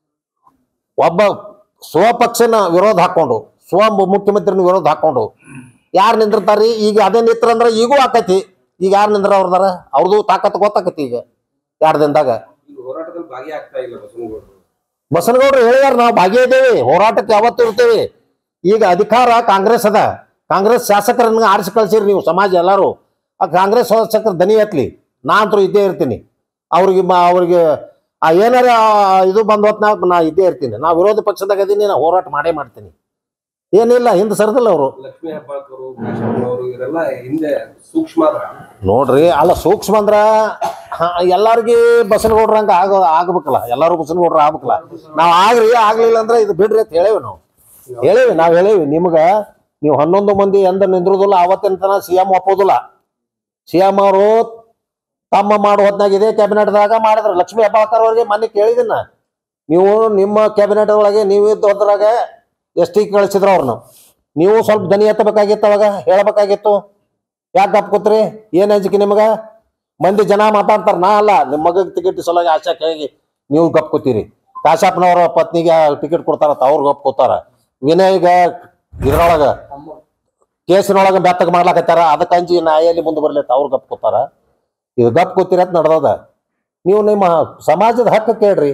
ಒಬ್ಬ ಸ್ವಪಕ್ಷನ ವಿರೋಧ ಹಾಕೊಂಡು ಸ್ವ ಮುಖ್ಯಮಂತ್ರಿನ ವಿರೋಧ ಹಾಕೊಂಡು ಯಾರು ನಿಂದಿರ್ತಾರ್ರಿ ಈಗ ಅದೇ ನಿಂತ್ರ ಅಂದ್ರೆ ಈಗೂ ಆಕತಿ ಈಗ ಯಾರು ನಿಂದ್ರ ಅವ್ರದಾರ ಅವ್ರದ್ದು ತಾಕತ್ ಗೊತ್ತಾಕತಿ ಈಗ ಎರಡು ದಿನದಾಗ ಈಗ ಹೋರಾಟದಲ್ಲಿ ಭಾಗಿಯಾಗ್ತಾ ಇಲ್ಲ ಬಸವನಗೌಡರು ಬಸನಗೌಡರು ಹೇಳಿದಾರ ನಾವು ಭಾಗಿಯಿದ್ದೇವೆ ಹೋರಾಟಕ್ಕೆ ಯಾವತ್ತೂ ಇರ್ತೇವೆ ಈಗ ಅಧಿಕಾರ ಕಾಂಗ್ರೆಸ್ ಅದ ಕಾಂಗ್ರೆಸ್ ಶಾಸಕರನ್ನ ಆರಿಸಿ ಕಳ್ಸಿರಿ ನೀವು ಸಮಾಜ ಎಲ್ಲರೂ ಆ ಕಾಂಗ್ರೆಸ್ ಶಾಸಕರ ದನಿ ಎತ್ಲಿ ನಾ ಅಂತೂ ಇದ್ದೇ ಇರ್ತೀನಿ ಅವ್ರಿಗೆ ಮ- ಅವ್ರಿಗೆ ಆ ಏನಾರ ಆ ಇದು ಬಂದ ಹೊತ್ನಾಗ ನಾ ಇದ್ದೇ ಇರ್ತೀನಿ ನಾ ವಿರೋಧ ಪಕ್ಷದಾಗ ಅದೀನಿ ನಾ ಹೋರಾಟ ಮಾಡೇ ಮಾಡ್ತೀನಿ ಏನಿಲ್ಲ ಹಿಂದೆ ಸರ್ದಿಲ್ಲ ಅವರು ಲಕ್ಷ್ಮೀ ಹೆಬ್ಬಾಳ್ಕರು ಕಾಶಪ್ಪನವರು ಇವರೆಲ್ಲ ಹಿಂದೆ ಸೂಕ್ಷ್ಮ ಅದ ನೋಡ್ರಿ ಅಲ್ಲ ಸೂಕ್ಷ್ಮ ಅಂದ್ರ ಹಾ, ಎಲ್ಲಾರ್ಗಿ ಬಸನಗೌಡ್ರ ಹಂಗ ಆಗ ಆಗ್ಬೇಕಲ್ಲ ಎಲ್ಲಾರು ಬಸನಗೌಡ್ರ ಆಗ್ಬೇಕಲ್ಲ ನಾವ್ ಆಗ್ರಿ ಆಗ್ಲಿಲ್ಲ ಅಂದ್ರೆ ಇದು ಬಿಡ್ರಿ ಅಂತ ಹೇಳೇವಿ ನಾವು ಹೇಳೇವಿ ನಾವ್ ಹೇಳೇವಿ ನಿಮ್ಗ ನೀವು ಹನ್ನೊಂದು ಮಂದಿ ಎಂದ ನಿಂದ್ರುದಿಲ್ಲ ಅವತ್ತಿನ ತನ ಸಿ ಎಂ ಒಪ್ಪೋದಿಲ್ಲ ಸಿ ಎಂ ಅವರು ತಮ್ಮ ಮಾಡೋ ಹೊತ್ನಾಗ ಇದೇ ಕ್ಯಾಬಿನೆಟ್ದಾಗ ಮಾಡಿದ್ರು ಲಕ್ಷ್ಮೀ ಹೆಬ್ಬಾಳ್ಕರ್ ಅವ್ರಿಗೆ ಮೊನ್ನೆ ಕೇಳಿದಿನ ನೀವು ನಿಮ್ಮ ಕ್ಯಾಬಿನೆಟ್ ಒಳಗೆ ನೀವು ಇದ್ದೋದ್ರಾಗ ಎಸ್ ಟಿ ಕಳಿಸಿದ್ರು ಅವ್ರನ್ನ ನೀವು ಸ್ವಲ್ಪ ದನಿ ಎತ್ತಬೇಕಾಗಿತ್ತು ಅವಾಗ ಹೇಳಬೇಕಾಗಿತ್ತು ಯಾಕೆ ಗಪ್ಕೋತ್ರಿ ಏನ್ ಅಂಜಿಕೆ ನಿಮಗ ಮಂದಿ ಜನ ಮಾತಾಡ್ತಾರ ನಾ ಅಲ್ಲ ನಿಮ್ಮ ಮಗ ಟಿಕೆಟ್ ಸಲುವಾಗಿ ಆಶಾ ಕೇಳಿ ನೀವು ಗಪ್ಕೋತೀರಿ ಕಾಶಪ್ಪನವರ ಪತ್ನಿಗೆ ಟಿಕೆಟ್ ಕೊಡ್ತಾರತ್ತ ಅವ್ರು ಗಪ್ಕೋತಾರ ವಿನಯ್ಗ ಇದ್ರೊಳಗ ಕೇಸಿನೊಳಗ ಬೆತ್ತಗ ಮಾಡ್ಲಾಕತ್ತಾರ ಅದಕ್ಕೆ ಅಂಜಿ ನ್ಯಾಯಲ್ಲಿ ಮುಂದೆ ಬರ್ಲತ್ತ ಅವ್ರು ಗಪ್ಕೋತಾರ ಇದು ಗಪ್ಕೋತೀರ ಅಂತ ನಡ್ದದ ನೀವು ನಿಮ್ಮ ಸಮಾಜದ ಹಕ್ಕು ಕೇಳ್ರಿ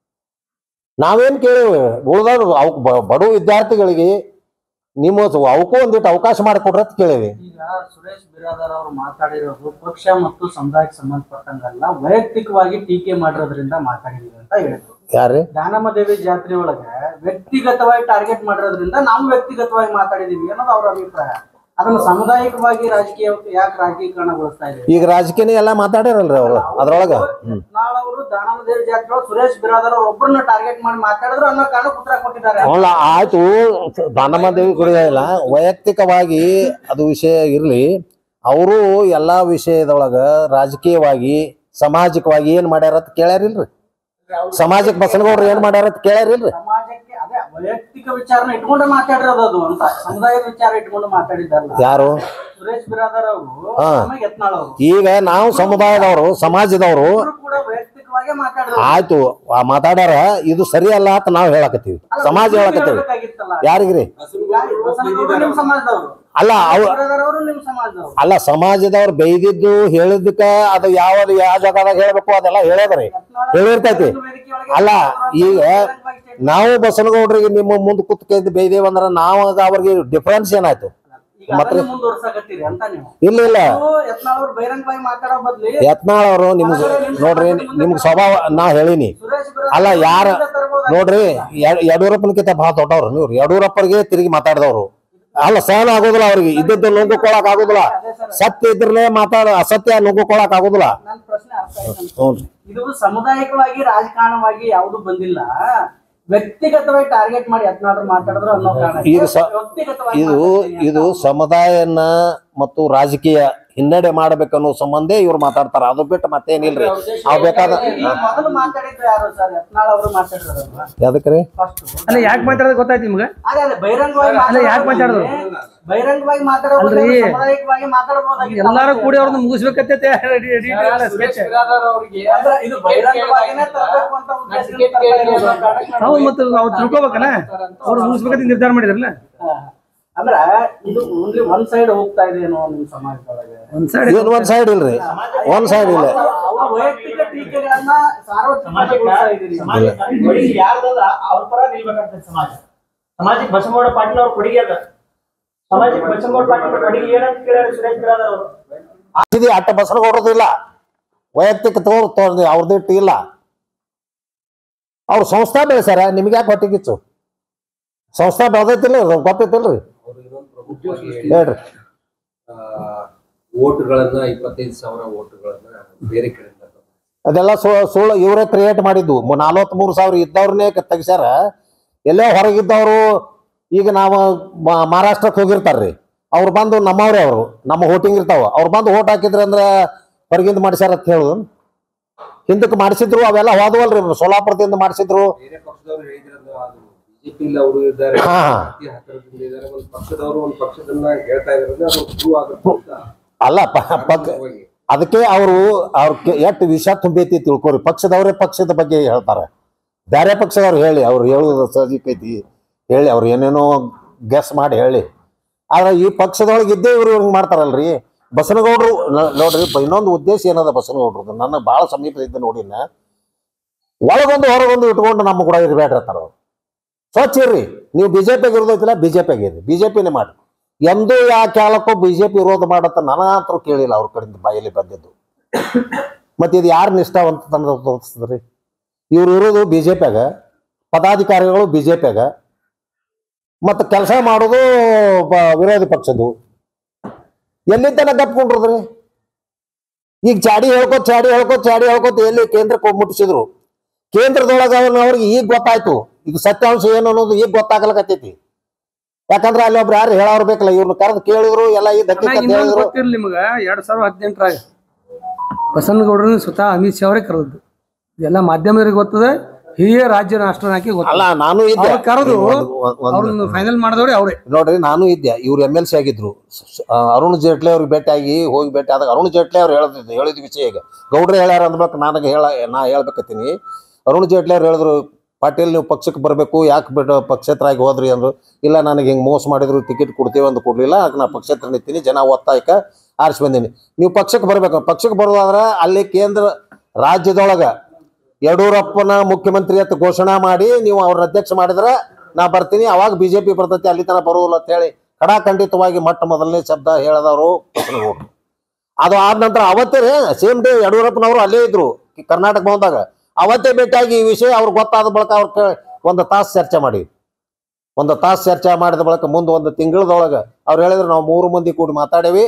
ನಾವೇನ್ ಕೇಳೇವಿ ಉಳ್ದವ್ರು ಅವಕ್ ಬಡ ವಿದ್ಯಾರ್ಥಿಗಳಿಗೆ ನಿಮ್ಮ ಅವಕ್ಕೂ ಒಂದಿಟ್ಟು ಅವಕಾಶ ಮಾಡಿಕೊಡ್ರಿ ಅಂತ ಕೇಳೇವಿ ಈಗ ಸುರೇಶ್ ಬಿರಾದರ್ ಅವರು ಮಾತಾಡಿರೋದು ಪಕ್ಷ ಮತ್ತು ಸಮುದಾಯಕ್ಕೆ ಸಂಬಂಧಪಟ್ಟಂಗಲ್ಲ ವೈಯಕ್ತಿಕವಾಗಿ ಟೀಕೆ ಮಾಡಿರೋದ್ರಿಂದ ಮಾತಾಡಿದೀವಿ ಅಂತ ಹೇಳಿದ್ರು ಯಾರೇ ದಾನಮ್ಮ ದೇವಿ ಜಾತ್ರೆ ಒಳಗ ವ್ಯಕ್ತಿಗತವಾಗಿ ಟಾರ್ಗೆಟ್ ಮಾಡಿರೋದ್ರಿಂದ ನಾವು ವ್ಯಕ್ತಿಗತವಾಗಿ ಮಾತಾಡಿದೀವಿ ಅನ್ನೋದು ಅವ್ರ ಅಭಿಪ್ರಾಯ ಅದನ್ನ ಸಾಮುದಾಯಿಕವಾಗಿ ರಾಜಕೀಯಕ್ಕೆ ಯಾಕೆ ರಾಜಕೀಕರಣಗೊಳಿಸ್ತಾ ಇದ್ದೀವಿ ಈಗ ರಾಜಕೀಯನೇ ಎಲ್ಲ ಮಾತಾಡ್ಯಾರಲ್ರಿ ಅವರು ಅದ್ರೊಳಗ ಹ್ಮ್ ನಾಳವರು ದಾನಮ್ಮ ದೇವಿ ಜಾತ್ರೆ ಒಳಗೆ ಸುರೇಶ್ ಬಿರಾದರ್ ಅವ್ರ ಒಬ್ಬರನ್ನ ಟಾರ್ಗೆಟ್ ಮಾಡಿ ಮಾತಾಡಿದ್ರು ಅನ್ನೋ ಕಾರಣಕ್ಕೆ ಉತ್ತರ ಕೊಟ್ಟಿದ್ದಾರೆ ಅಲ್ಲ ಆಯ್ತು ದಾನಮ್ಮ ದೇವಿ ಗುಡಿ ಇಲ್ಲ ವೈಯಕ್ತಿಕವಾಗಿ ಅದು ವಿಷಯ ಇರ್ಲಿ ಅವರು ಎಲ್ಲಾ ವಿಷಯದೊಳಗ ರಾಜಕೀಯವಾಗಿ ಸಾಮಾಜಿಕವಾಗಿ ಏನ್ ಮಾಡ್ಯಾರ ಅಂತ ಕೇಳ್ಯಾರಿಲ್ರಿ ಸಮಾಜಕ್ಕೆ ಬಸನಗೌಡ್ರು ಏನ್ ಮಾಡ್ಯಾರ ಅಂತ ಕೇಳ್ಯಾರಿಲ್ರಿ ಸಮಾಜಕ್ಕೆ ಅದೇ ವೈಯಕ್ತಿಕ ವಿಚಾರನ ಇಟ್ಕೊಂಡು ಮಾತಾಡಿರೋದು ಅದು ಅಂತ ಸಮುದಾಯದ ವಿಚಾರ ಇಟ್ಕೊಂಡು ಮಾತಾಡಿದ್ದಲ್ಲ ಯಾರು ಸುರೇಶ್ ಬಿರಾದರ್ ಅವರು ಹಾ. ಆಮೇಲೆ ಯತ್ನಾಳ್ ಅವರು ಈಗ ನಾವು ಸಮುದಾಯದವರು ಸಮಾಜದವರು ಇಬ್ರು ಕೂಡ ವೈಯಕ್ತಿಕವಾಗಿ ಮಾತಾಡಿದ್ರು ಆಯ್ತು ಆ ಮಾತಾಡ್ಯಾರ ಇದು ಸರಿ ಅಲ್ಲ ಅಂತ ನಾವು ಹೇಳಕತ್ತೀವಿ ಸಮಾಜ ಹೇಳಕತ್ತೀವಿ ಹೇಳ್ಬೇಕಾಗಿತ್ತಲ್ಲ ಯಾರಿಗ್ರಿ ಬಸನಗೌಡ್ರು ನಿಮ್ ಸಮಾಜದವರು ಅಲ್ಲ ಅವ್ ಬಿರಾದರ್ ಅವರು ನಿಮ್ ಸಮಾಜದವರು ಅಲ್ಲ ಸಮಾಜದವ್ರು ಬೈದಿದ್ದು ಹೇಳಿದ್ದಕ್ಕ ಅದು ಯಾವ ಯಾವ ಜಾಗದಾಗ ಹೇಳ್ಬೇಕು ಅದೆಲ್ಲ ಹೇಳ್ಯಾದ್ರಿ ಹೇಳಿರ್ತೈತಿ ಅಲ್ಲ ಈಗ ನಾವು ಬಸನಗೌಡ್ರಿಗೆ ನಿಮ್ಮ ಮುಂದೆ ಕುತ್ಕೊಂಡು ಬೈದೇವ್ ಅಂದ್ರ ನಾವು ಅವ್ರಿಗೆ ಡಿಫರೆನ್ಸ್ ಏನಾಯ್ತು ಈಗ ಅದನ್ನ ಮುಂದುವರ್ಸಕತ್ತೀರಿ ಅಂತ ನೀವು ಇಲ್ಲ ಇಲ್ಲ ನೀವು ಯತ್ನಾಳ್ ಅವ್ರು ಬಹಿರಂಗವಾಗಿ ಮಾತಾಡೋ ಬದ್ಲಿ ಯತ್ನಾಳ್ ಅವರು ನಿಮ್ಗೆ ನೋಡ್ರಿ ನಿಮ್ಗೆ ಸ್ವಭಾವ ನಾ ಹೇಳಿನಿ ಸುರೇಶ್ ಬಿರಾದರ್ ಅಲ್ಲ ಯಾರ ಮುಂದೆ ತರ್ಬೋದಾಗಿತ್ತು. ನೋಡ್ರಿ ಯ- ಯಡಿಯೂರಪ್ಪನಕಿಂತ ಬಹಳ ದೊಡ್ಡವ್ರು ನೀವು ಯಡಿಯೂರಪ್ಪರಿಗೆ ತಿರುಗಿ ಮಾತಾಡಿದವ್ರು ಅಲ್ಲ ಸಹನ ಆಗೋದಿಲ್ಲ ಅವ್ರಿಗೆ ಇದ್ದದ್ದು ನುಗ್ಗುಕೊಳಕ್ ಆಗೋದಿಲ್ಲ ಸತ್ಯ ಇದ್ರಲ್ಲೇ ಮಾತಾಡ ಅಸತ್ಯ ನುಗ್ಗುಕೊಳಕ್ ಆಗೋದಿಲ್ಲ ನನ್ ಪ್ರಶ್ನೆ ಅರ್ಥ ಆಯ್ತು ಅಂತ. ಹ್ಞೂ ಇದು ಸಾಮುದಾಯಿಕವಾಗಿ ರಾಜಕಾರಣವಾಗಿ ಯಾವುದು ಬಂದಿಲ್ಲ ವ್ಯಕ್ತಿಗತವಾಗಿ ಟಾರ್ಗೆಟ್ ಮಾಡಿ ಯತ್ನಾಳ್ ಮಾತಾಡಿದ್ರು ಅನ್ನೋ ಕಾರಣ ಇದು ಸ- ವ್ಯಕ್ತಿಗತವಾಗಿ ಇದು ಮಾತಾಡ್ತೀನಿ ಇದು ಸಮುದಾಯನ ಮತ್ತು ರಾಜಕೀಯ ಹಿನ್ನಡೆ ಮಾಡ್ಬೇಕನ್ನೋ ಸಂಬಂಧ ಇವ್ರು ಮಾತಾಡ್ತಾರ ಅದು ಬಿಟ್ಟು ಮತ್ತೇನಿಲ್ರಿ ಅವ್ ಬೇಕಾದ ಈ ಮೊದಲು ಮಾತಾಡಿದ್ರು ಯಾರು ಸರ್ ಯತ್ನಾಳ್ ಅವರು ಮಾತಾಡಿದ್ರಲ್ವಾ ಯಾವ್ದಕ್ರಿ ಫಸ್ಟ್ ಅಲ್ಲ ಯಾಕೆ ಮಾತಾಡೋದು ಗೊತ್ತಾಯ್ತು ನಿಮ್ಗೆ ಅದೇ ಅದೇ ಬಹಿರಂಗವಾಗಿ ಅಲ್ಲ, ಯಾಕ್ ಮಾತಾಡೋದು? ಬಹಿರಂಗವಾಗಿ ಮಾತಾಡೋ ಅಲ್ರಿ. ಬದಲು ಸಾಮುದಾಯಿಕವಾಗಿ ಮಾತಾಡಬಹುದಾಗಿತ್ತು ಎಲ್ಲಾರು ಕೂಡಿ ಅವ್ರನ್ನ ಮುಗಿಸ್ಬೇಕಂತ ಸ್ಕೆಚ್ ಅಂದ್ರೆ ಇದು ಬಹಿರಂಗವಾಗಿನೇ ತರಬೇಕು ಅಂತ ಉದ್ದೇಶದಿಂದ ತರ್ತಾ ಇರೋದು ಅನ್ನೋ ಕಾರಣಕ್ಕೆ ಹೌದು ಮತ್ತೆ ಅವ್ರು ತಿಳ್ಕೊಬೇಕಲ್ಲ ಅವ್ರು ಮುಗಿಸ್ಬೇಕಂತ ನಿರ್ಧಾರ ಮಾಡಿದ್ರಲ್ಲ ಹಾ. ಅಂದ್ರ ಇದು ಓನ್ಲಿ ಒಂದ್ ಸೈಡ್ ಹೋಗ್ತಾ ಇದೆ ಏನೋ ನಿಮ್ ಸಮಾಜದೊಳಗೆ ಒಂದ್ ಸೈಡ್ ಏನ್ ಒಂದ್ ಸೈಡ್ ಇಲ್ರಿ ಒಂದ್ ಸೈಡ್ ಇಲ್ಲ ಅವ್ರ ವೈಯಕ್ತಿಕ ಟೀಕೆಗಳನ್ನ ಸಾರ್ವತ್ರಿಕಗೊಳಿಸ್ತಾ ಇದೀರಿ ಯಾರ್ದಲ್ಲ ಅವ್ರ ಪರ ನಿಲ್ಬೇಕಾಗ್ತದೆ ಸಮಾಜ ಸಮಾಜಕ್ಕೆ ಬಸವಗೌಡ ಪಾಟೀಲ್ ಅವ್ರ ಕೊಡುಗೆ ಅದ ಸಮಾಜಕ್ಕೆ ಬಸವಗೌಡ ಪಾಟೀಲ್ ಅವ್ರ ಕೊಡುಗೆ ಏನಂತ ಕೇಳ್ಯಾರ ಸುರೇಶ್ ಬಿರಾದರ್ ಅವರು ಇದು ಅಟ್ಟ ಬಸರಗೌಡದು ಇಲ್ಲ ವೈಯಕ್ತಿಕ ತೋರ್ ತೋರ್ದು ಅವ್ರದ್ದು ಇಲ್ಲ ಅವ್ರ ಸಂಸ್ಥಾ ಬೆಳೆಸ್ಯಾರ ನಿಮ್ಗೆ ಯಾಕೆ ಹೊಟ್ಟಿಗಿಚ್ಚು ಸಂಸ್ಥಾ ಬೆಳೆದೈತಿಲ್ಲ ಗೊತ್ತೈತಿಲ್ರಿ ಅವರು ಇನ್ನೊಂದು ಪ್ರಮುಖವಾಗಿ ಹೇಳ್ರಿ ಆ, ಓಟ್ಗಳನ್ನ ಇಪ್ಪತ್ತೈದು ಸಾವಿರ ಓಟ್ಗಳನ್ನ ಬೇರೆ ಕಡೆಯಿಂದ ತಂದ್ರು. ಅದೆಲ್ಲ ಸು- ಸುಳ್ಳು ಇವರೇ ಕ್ರಿಯೇಟ್ ಮಾಡಿದ್ದು ನಲ್ವತ್ಮೂರು ಸಾವಿರ ಇದ್ದವ್ರನ್ನೇ ತೆಗಿಸ್ಯಾರ ಎಲ್ಲೇ ಹೊರಗಿದ್ದವರು ಈಗ ನಾವು ಮ- ಮಹಾರಾಷ್ಟ್ರಕ್ಕೆ ಹೋಗಿರ್ತಾರ್ರಿ ಅವ್ರು ಬಂದು ನಮ್ಮವ್ರೇ ಅವರು ನಮ್ಮ ವೋಟಿಂಗ್ ಇರ್ತಾವ ಅವ್ರು ಬಂದು ಓಟ್ ಹಾಕಿದ್ರೆ ಅಂದ್ರೆ ಹೊರಗಿಂದ ಮಾಡಿಸ್ಯಾರ ಅಂತ ಹೇಳುದು ಹಿಂದಕ್ಕೆ ಮಾಡಿಸಿದ್ರು ಅವೆಲ್ಲ ಹೋದವಲ್ರಿ ಸೋಲಾಪುರದಿಂದ ಮಾಡಿಸಿದ್ರು ಬೇರೆ ಪಕ್ಷದವರು ಹೇಳಿದ್ರಲ್ಲ ಅದು ಬಿಜೆಪಿ ಅವರು ಇದ್ದಾರೆ ಹಾ, ಹಾ. ಅತಿ ಹತ್ತಿರದಿಂದ ಇದ್ದಾರೆ ಒಂದು ಪಕ್ಷದವರು ಒಂದು ಪಕ್ಷದನ್ನ ಹೇಳ್ತಾ ಇದ್ರೆ ಅದು ಪ್ರೂವ್ ಆಗುತ್ತೆ ಅಂತ ಅಲ್ಲ ಪ- ಪಕ್ ಹೋಗಿ. ಅದಕ್ಕೆ ಅವರು ಅವ್ರ ಎಷ್ಟು ವಿಷ ತುಂಬೈತಿ ತಿಳ್ಕೊರಿ ಪಕ್ಷದವರೇ ಪಕ್ಷದ ಬಗ್ಗೆ ಹೇಳ್ತಾರೆ ಬೇರೆ ಪಕ್ಷದವ್ರು ಹೇಳಿ ಅವ್ರು ಹೇಳುದು ಸಹಜಿಕೈತಿ ಹೇಳಿ ಅವ್ರು ಏನೇನೋ ಗೆಸ್ ಮಾಡಿ ಹೇಳಿ ಆದ್ರೆ ಈ ಪಕ್ಷದೊಳಗೆ ಇದ್ದೇ ಇವ್ರು ಹಿಂಗೆ ಮಾಡ್ತಾರಲ್ರಿ ಬಸನಗೌಡರು ನ- ನೋಡ್ರಿ ಬ- ಇನ್ನೊಂದು ಉದ್ದೇಶ ಏನದ ಬಸನಗೌಡ್ರದ್ದು ನನ್ನ ಭಾಳ ಸಮೀಪದಿಂದ ನೋಡಿನ ಒಳಗೊಂದು ಹೊರಗೊಂದು ಇಟ್ಕೊಂಡು ನಮ್ಮ ಕೂಡ ಇರಬೇಡ್ರಿ ಅಂತಾರ ಅವ್ರು ಸ್ವಚ್ಛ ಇರ್ರಿ ನೀವು ಬಿಜೆಪಿಗೆ ಇರೋದೈತಿಲ್ಲ ಬಿಜೆಪಿಗೆ ಇರ್ರಿ ಬಿಜೆಪಿನೇ ಮಾಡಿ ಎಂದೂ ಯಾ ಕಾಲಕ್ಕೂ ಬಿಜೆಪಿ ವಿರೋಧ ಮಾಡತ್ತ ನನಗಂತರೂ ಕೇಳಿಲ್ಲ ಅವ್ರ ಕಡೆಯಿಂದ ಬಾಯಲ್ಲಿ ಬಂದಿದ್ದು ಮತ್ತೆ ಇದು ಯಾರು ನಿಷ್ಠಾವಂತ ತನದ ತೋರಿಸ್ತದ್ರಿ ಇವ್ರು ಇರೋದು ಬಿಜೆಪಿಯಾಗ ಪದಾಧಿಕಾರಿಗಳು ಬಿಜೆಪಿಯಾಗ ಮತ್ತು ಕೆಲಸ ಮಾಡೋದು ಬ- ವಿರೋಧಿ ಪಕ್ಷದ್ದು ಎಲ್ಲಿ ತನಕ ಗಪ್ಕೊಂಡ್ರದ್ರಿ ಈಗ ಚಾಡಿ ಹೇಳ್ಕೊತ ಚಾಡಿ ಹೇಳ್ಕೊತ ಚಾಡಿ ಹೇಳ್ಕೊತ ಎಲ್ಲಿ ಕೇಂದ್ರಕ್ಕೆ ಹೋಗಿ ಮುಟ್ಟಿಸಿದ್ರು ಕೇಂದ್ರದೊಳಗ ಅವ್ರಿಗೆ ಈಗ ಗೊತ್ತಾಯ್ತು ಇದು ಸತ್ಯಾಂಶ ಏನು ಅನ್ನೋದು ಈಗ ಗೊತ್ತಾಗಲಕತ್ತೈತಿ ಯಾಕಂದ್ರೆ ಅಲ್ಲಿ ಒಬ್ರು ಯಾರು ಹೇಳೋರು ಬೇಕಲ್ಲ ಇವ್ರನ್ನ ಕರೆದು ಕೇಳಿದ್ರು ಎಲ್ಲ ಈ ದಕ್ಕಿ ಕಥೆ ಇನ್ನೊಂದು ಹೇಳಿದ್ರು ಗೊತ್ತಿರ್ಲಿ ನಿಮ್ಗ ಎರಡ್ ಸಾವಿರದ ಹದಿನೆಂಟರಾಗ ಬಸವನಗೌಡರನ್ನ ಸ್ವತಃ ಅಮಿತ್ ಶಾ ಅವರೇ ಕರೆದದ್ದು ಇದೆಲ್ಲ ಮಾಧ್ಯಮದವರಿಗೆ ಗೊತ್ತದೆ ಹಿರಿಯ ರಾಜ್ಯ ರಾಷ್ಟ್ರ ಹಾಕಿ ಅಲ್ಲ ಗೊತ್ತಲ್ಲ ನಾನು ಇದ್ದೆ ಅವ್ರು ಕರೆದು ಒಂದ್- ಒಂದ್- ಒಂದ್- ಅವ್ರನ್ನ ಫೈನಲ್ ಮಾಡಿದವ್ರೆ ಅವರೇ ನೋಡ್ರಿ ನಾನು ಇದ್ದೆ ಇವ್ರು ಎಮ್ ಎಲ್ ಸಿ ಆಗಿದ್ರು ಸ- ಸ- ಆ, ಅರುಣ್ ಜೇಟ್ಲಿ ಅವ್ರಿಗೆ ಭೇಟಿಯಾಗಿ ಹೋಗಿ ಭೇಟಿ ಆದಾಗ ಅರುಣ್ ಜೇಟ್ಲಿ ಅವ್ರು ಹೇಳಿದ್ರು ಹೇಳಿದ ವಿಷಯ ಈಗ ಗೌಡ್ರೆ ಹೇಳ್ಯಾರ ಅಂದ್ಬೇಕು ನನಗೆ ಹೇಳ ನಾ ಹೇಳ್ಬೇಕತ್ತೀನಿ ಅರುಣ್ ಜೇಟ್ಲಿ ಅವ್ರು ಹೇಳಿದ್ರು ಪಾಟೀಲ್ ನೀವು ಪಕ್ಷಕ್ಕೆ ಬರಬೇಕು ಯಾಕೆ ಬಿಟ್ಟು ಪಕ್ಷೇತರಾಗಿ ಹೋದ್ರಿ ಅಂದ್ರು ಇಲ್ಲ ನನಗೆ ಹಿಂಗೆ ಮೋಸ ಮಾಡಿದ್ರು ಟಿಕೆಟ್ ಕೊಡ್ತೀವಿ ಅಂತ ಕೊಡ್ಲಿಲ್ಲ ಅದಕ್ಕೆ ನಾ ಪಕ್ಷೇತರ ನಿಂತೀನಿ ಜನ ಒತ್ತಾಯಕ್ಕೆ ಆರಿಸಿ ಬಂದೀನಿ ನೀವು ಪಕ್ಷಕ್ಕೆ ಬರಬೇಕು ಪಕ್ಷಕ್ಕೆ ಬರೋದಾದ್ರೆ ಅಲ್ಲಿ ಕೇಂದ್ರ ರಾಜ್ಯದೊಳಗೆ ಯಡಿಯೂರಪ್ಪನ ಮುಖ್ಯಮಂತ್ರಿ ಅಂತ ಘೋಷಣೆ ಮಾಡಿ ನೀವು ಅವ್ರ ಅಧ್ಯಕ್ಷ ಮಾಡಿದ್ರೆ ನಾ ಬರ್ತೀನಿ ಅವಾಗ ಬಿಜೆಪಿ ಬರ್ತೈತಿ ಅಲ್ಲಿ ತನಕ ಬರುವುದಿಲ್ಲ ಅಂತ ಹೇಳಿ ಖಡಾಖಂಡಿತವಾಗಿ ಮೊಟ್ಟ ಮೊದಲನೇ ಶಬ್ದ ಹೇಳದವರು ಬಸನಗೌಡರು ಅದು ಆದ ನಂತರ ಅವತ್ತೇ ಸೇಮ್ ಡೇ ಯಡಿಯೂರಪ್ಪನವರು ಅಲ್ಲೇ ಇದ್ರು ಕರ್ನಾಟಕ ಬಂದಾಗ ಅವತ್ತೇ ಭೇಟಿಯಾಗಿ ಈ ವಿಷಯ ಅವ್ರಿಗೆ ಗೊತ್ತಾದ ಬಳಿಕ ಅವ್ರ ಕ- ಒಂದು ತಾಸು ಚರ್ಚೆ ಮಾಡಿ ಒಂದು ತಾಸು ಚರ್ಚೆ ಮಾಡಿದ ಬಳಿಕ ಮುಂದೆ ಒಂದು ತಿಂಗಳದೊಳಗೆ ಅವ್ರು ಹೇಳಿದ್ರು ನಾವು ಮೂರು ಮಂದಿ ಕೂಡಿ ಮಾತಾಡೇವಿ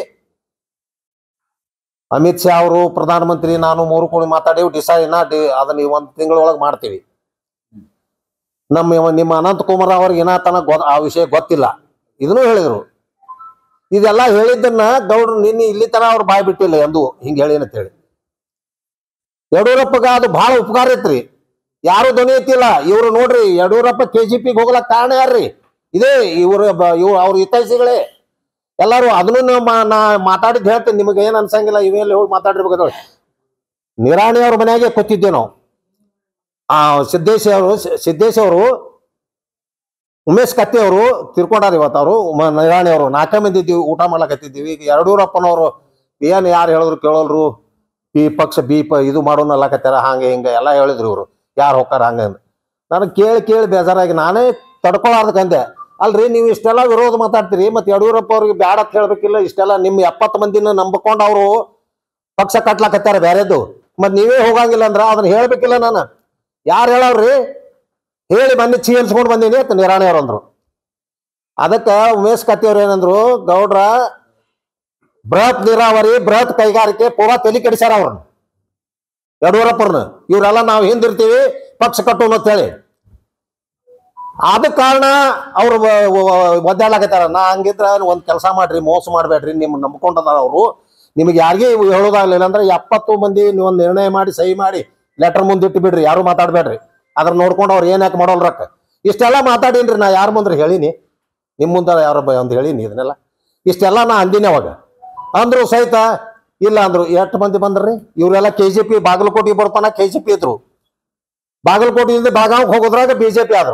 ಅಮಿತ್ ಶಾ ಅವರು ಪ್ರಧಾನಮಂತ್ರಿ ನಾನು ಮೂರು ಕೂಡಿ ಮಾತಾಡೇವಿ ಡಿಸೈಡ್ ನಾ ಡಿ ಅದನ್ನ ಈ ಒಂದು ತಿಂಗಳೊಳಗೆ ಮಾಡ್ತೀವಿ ನಮ್ಮ ಇವ- ನಿಮ್ಮ ಅನಂತ ಕುಮಾರ್ ಅವ್ರಿಗೆ ಇನ್ನ ತನಕ ಗೊ ಆ ವಿಷಯ ಗೊತ್ತಿಲ್ಲ ಇದನ್ನು ಹೇಳಿದ್ರು ಇದೆಲ್ಲ ಹೇಳಿದ್ದನ್ನ ಗೌಡ್ರು ನಿನ್ನೆ ಇಲ್ಲಿ ತನ ಅವ್ರು ಬಾಯ್ ಬಿಟ್ಟಿಲ್ಲ ಎಂದು ಹಿಂಗೆ ಹೇಳಿ ಅಂತ ಹೇಳಿ ಯಡಿಯೂರಪ್ಪಗ ಅದು ಬಹಳ ಉಪಕಾರ ಐತ್ರಿ ಯಾರು ಧ್ವನಿ ಎತ್ತಿಲ್ಲ ಇವ್ರು ನೋಡ್ರಿ ಯಡಿಯೂರಪ್ಪ ಕೆ ಜಿ ಪಿಗೆ ಹೋಗ್ಲಕ್ ಕಾರಣ ಯಾರ್ರಿ ಇದೇ ಇವ್ರ ಬ- ಇವ್ರು ಅವ್ರ ಹಿತೈಷಿಗಳೇ ಎಲ್ಲಾರು ಅದನ್ನು ನಾ ಮಾ- ನಾ ಮಾತಾಡಿದ್ ಹೇಳ್ತೇನೆ ನಿಮಗೆ ಏನ್ ಅನ್ಸಂಗಿಲ್ಲ ಇವೆಲ್ಲ ಹೋಗಿ ಮಾತಾಡಿರ್ಬೇಕು ನಿರಾಣಿ ಅವ್ರ ಮನೆಯಾಗೆ ಕೂತಿದ್ದೆ ನಾವು ಆ ಸಿದ್ದೇಶ್ ಅವರು ಸಿದ್ದೇಶ್ ಅವರು ಉಮೇಶ್ ಕತ್ತಿ ಅವರು ತಿರ್ಕೊಂಡಾರ ಇವತ್ತು ಅವರು ನಿರಾಣಿ ಅವರು ನಾಲ್ಕೇ ಮಂದಿ ಇದ್ದೀವಿ ಊಟ ಮಾಡ್ಲಕತ್ತಿದ್ದೀವಿ ಈಗ ಯಡಿಯೂರಪ್ಪನವರು ಏನ್ ಯಾರು ಹೇಳಿದ್ರು ಕೇಳೋಲ್ರು ಈ ಪಕ್ಷ ಬಿ ಪ ಇದು ಮಾಡೋಣ ಅಲ್ಲಕತ್ತಾರ ಹಂಗೆ ಹಿಂಗೆ ಎಲ್ಲ ಹೇಳಿದ್ರು ಇವರು ಯಾರು ಹೋಗ್ತಾರ ಹಂಗೆ ಅಂತ ನನಗೆ ಕೇಳಿ ಕೇಳಿ ಬೇಜಾರಾಗಿ ನಾನೇ ತಡ್ಕೊಳಾರ್ದಕ್ಕಂದೆ ಅಲ್ರಿ ನೀವು ಇಷ್ಟೆಲ್ಲ ವಿರೋಧ ಮಾತಾಡ್ತೀರಿ ಮತ್ತೆ ಯಡಿಯೂರಪ್ಪ ಅವ್ರಿಗೆ ಬ್ಯಾಡ ಅಂತ ಹೇಳ್ಬೇಕಿಲ್ಲ ಇಷ್ಟೆಲ್ಲ ನಿಮ್ಮ ಎಪ್ಪತ್ತು ಮಂದಿನ ನಂಬಿಕೊಂಡು ಅವರು ಪಕ್ಷ ಕಟ್ಲಾಕತ್ತಾರ ಬೇರೆದು ಮತ್ತೆ ನೀವೇ ಹೋಗಂಗಿಲ್ಲ ಅಂದ್ರ ಅದನ್ನ ಹೇಳ್ಬೇಕಿಲ್ಲ ನಾನು ಯಾರು ಹೇಳವ್ರಿ ಹೇಳಿ ಬನ್ನಿ ಚೀಲ್ಸ್ಕೊಂಡು ಬಂದೀನಿ ಅಂತ ನಿರಾಣಿ ಅವ್ರು ಅಂದ್ರು ಅದಕ್ಕೆ ಉಮೇಶ್ ಕತ್ತಿ ಅವ್ರು ಏನಂದ್ರು ಗೌಡ್ರ ಬೃಹತ್ ನೀರಾವರಿ ಬೃಹತ್ ಕೈಗಾರಿಕೆ ಪೂರಾ ತಲೆ ಕೆಡಿಸ್ಯಾರ ಅವ್ರನ್ನ ಯಡಿಯೂರಪ್ಪರ್ನ ಇವರೆಲ್ಲ ನಾವು ಹಿಂದಿರ್ತೀವಿ ಪಕ್ಷ ಕಟ್ಟೋಣ ಅಂತ ಹೇಳಿ ಆದ ಕಾರಣ ಅವ್ರು ಒದ್ದಾಡ್ಲಾಕತ್ತಾರ ನಾ ಹಂಗಿದ್ರ ಒಂದ್ ಕೆಲಸ ಮಾಡ್ರಿ ಮೋಸ ಮಾಡ್ಬೇಡ್ರಿ ನಿಮ್ ನಂಬ್ಕೊಂಡದಾರ ಅವರು ನಿಮಗೆ ಯಾರಿಗೆ ಹೇಳೋದಾಗ್ಲಿಲ್ಲ ಅಂದ್ರೆ ಎಪ್ಪತ್ತು ಮಂದಿ ನೀವು ಒಂದು ನಿರ್ಣಯ ಮಾಡಿ ಸಹಿ ಮಾಡಿ ಲೆಟರ್ ಮುಂದೆ ಇಟ್ಟು ಬಿಡ್ರಿ ಯಾರು ಮಾತಾಡ್ಬೇಡ್ರಿ ಅದ್ರ ನೋಡ್ಕೊಂಡು ಅವ್ರು ಏನ್ ಯಾಕೆ ಮಾಡೋಲ್ರಕ್ಕ ಇಷ್ಟೆಲ್ಲ ಮಾತಾಡೀನ್ರಿ ನಾ ಯಾರ ಮುಂದ್ರೆ ಹೇಳಿನಿ ನಿಮ್ ಮುಂದೆ ಯಾರ ಒಂದು ಹೇಳಿನಿ ಇದನ್ನೆಲ್ಲ ಇಷ್ಟೆಲ್ಲ ನಾ ಅಂದಿನಿ ಅವಾಗ ಅಂದ್ರು ಸಹಿತ ಇಲ್ಲ ಅಂದ್ರು ಎಷ್ಟು ಮಂದಿ ಬಂದ್ರಿ ಇವರೆಲ್ಲ ಕೆ ಜಿ ಪಿ ಬಾಗಲಕೋಟೆ ಬರ್ತಾನ ಕೆ ಜಿ ಪಿ ಇದ್ರು ಬಾಗಲಕೋಟೆಯಿಂದ ಬೆಳಗಾವಿಗೆ ಹೋಗೋದ್ರಾಗ ಬಿಜೆಪಿ ಆದ್ರು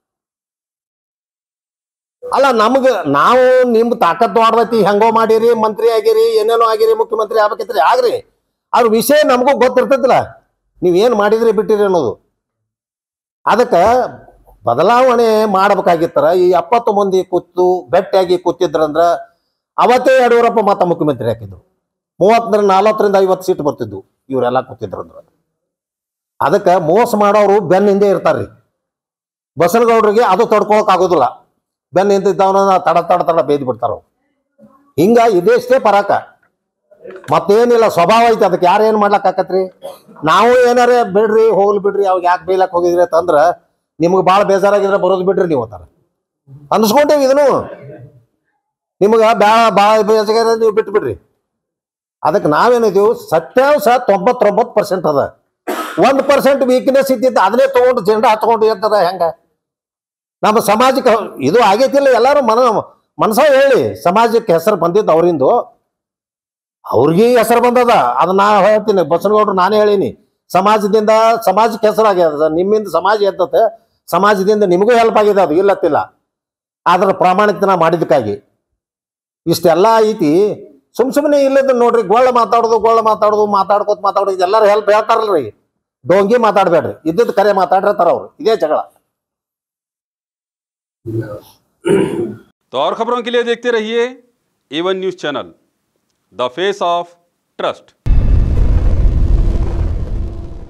ಅಲ್ಲ ನಮ್ಗ ನಾವು ನಿಮ್ ತಾಕತ್ ಮಾಡ್ದೈತಿ ಹೆಂಗೋ ಮಾಡಿರಿ ಮಂತ್ರಿ ಆಗಿರಿ ಏನೇನೋ ಆಗಿರಿ ಮುಖ್ಯಮಂತ್ರಿ ಆಗ್ಬೇಕಿತ್ರಿ ಆಗ್ರಿ ಅದ್ರ ವಿಷಯ ನಮಗೂ ಗೊತ್ತಿರ್ತೈತಿಲ್ಲ ನೀವೇನ್ ಮಾಡಿದ್ರಿ ಬಿಟ್ಟಿರಿ ಅನ್ನೋದು ಅದಕ್ಕ ಬದಲಾವಣೆ ಮಾಡ್ಬೇಕಾಗಿತ್ತರ ಈ ಎಪ್ಪತ್ತು ಮಂದಿ ಕೂತು ಗಟ್ಟಿಯಾಗಿ ಕೂತಿದ್ರಂದ್ರ ಅವತ್ತೇ ಯಡಿಯೂರಪ್ಪ ಮಾತ ಮುಖ್ಯಮಂತ್ರಿ ಹಾಕಿದ್ರು ಮೂವತ್ತರ ನಲವತ್ತರಿಂದ ಐವತ್ತು ಸೀಟ್ ಬರ್ತಿದ್ವು ಇವರೆಲ್ಲ ಕೂತಿದ್ರಂದ್ರ ಅದಕ್ಕ ಮೋಸ ಮಾಡೋರು ಬೆನ್ನ ಹಿಂದೆ ಇರ್ತಾರ್ರಿ ಬಸನಗೌಡರಿಗೆ ಅದು ತಡ್ಕೊಳಕ್ ಆಗೋದಿಲ್ಲ ಬೆನ್ನ ಹಿಂದಿದ್ದವನ ತಡ ತಡ ತಡ ಬೇಯ್ದು ಬಿಡ್ತಾರ ಅವ್ರು. ಹಿಂಗ ಇದೇಷ್ಟೇ ಪರಾಕ ಮತ್ತೇನಿಲ್ಲ ಸ್ವಭಾವ ಐತಿ ಅದಕ್ಕೆ ಯಾರು ಏನ್ ಮಾಡ್ಲಕ್ ಆಕತ್ರಿ ನಾವು ಏನಾರೇ ಬಿಡ್ರಿ ಹೋಗ್ಲಿ ಬಿಡ್ರಿ ಅವಾಗ ಯಾಕೆ ಬೈಲಕ್ ಹೋಗಿದ್ರಿ ಅಂತಂದ್ರ ನಿಮ್ಗೆ ಭಾಳ ಬೇಜಾರಾಗಿದ್ರೆ ಬರೋದು ಬಿಡ್ರಿ ನೀವು ಅಂತಾರ ಅನ್ಸ್ಕೊಂಡೇವಿ ಇದನ್ನು ನಿಮ್ಗೆ ಬ್ಯಾ ಭಾಳ ಬೇಜಾರ ನೀವು ಬಿಟ್ಟು ಬಿಡ್ರಿ ಅದಕ್ಕೆ ನಾವೇನಿದೀವಿ ಸತ್ಯಾಂಶ ತೊಂಬತ್ತೊಂಬತ್ತು ಪರ್ಸೆಂಟ್ ಅದ ಒಂದ್ ಪರ್ಸೆಂಟ್ ವೀಕ್ನೆಸ್ ಇದ್ದಿದ್ದು ಅದನ್ನೇ ತಗೊಂಡು ಜೆಂಡ ಹತ್ಕೊಂಡು ಇರ್ತದ ಹೆಂಗ ನಮ್ಮ ಸಮಾಜಕ್ಕೆ ಇದು ಆಗೈತಿಲ್ಲ ಎಲ್ಲಾರು ಮನ ಮನಸ ಹೇಳಿ ಸಮಾಜಕ್ಕೆ ಹೆಸರು ಬಂದಿದ್ದು ಅವರಿಂದು ಅವ್ರಿಗೆ ಹೆಸರು ಬಂದದ ಅದನ್ನ ನಾ ಹೇಳ್ತೀನಿ ಬಸನಗೌಡ್ರು ನಾನೇ ಹೇಳೀನಿ ಸಮಾಜದಿಂದ ಸಮಾಜಕ್ಕೆ ಹೆಸರಾಗ್ಯದ ನಿಮ್ಮಿಂದ ಸಮಾಜ ಎದ್ದತೆ ಸಮಾಜದಿಂದ ನಿಮಗೂ ಹೆಲ್ಪ್ ಆಗಿದೆ ಅದು ಇಲ್ಲತ್ತಿಲ್ಲ ಆದ್ರ ಪ್ರಾಮಾಣಿಕತನ ಮಾಡಿದಕ್ಕಾಗಿ ಇಷ್ಟೆಲ್ಲ ಐತಿ ಸುಮ್ ಸುಮ್ಮನೆ ಇಲ್ಲದ ನೋಡ್ರಿ ಗೋಳ ಮಾತಾಡೋದು ಗೋಳ ಮಾತಾಡೋದು ಮಾತಾಡ್ಕೋತ ಮಾತಾಡೋದು ಎಲ್ಲರೂ ಹೆಲ್ಪ್ ಹೇಳ್ತಾರಲ್ರಿ ಡೋಂಗಿ ಮಾತಾಡ್ಬೇಡ್ರಿ ಇದ್ದದ್ದು ಕರೆ ಮಾತಾಡಿರ್ತಾರ ಅವ್ರು ಇದೇ ಜಗಳ तो और खबरों के लिए देखते रहिए A one news channel the face of trust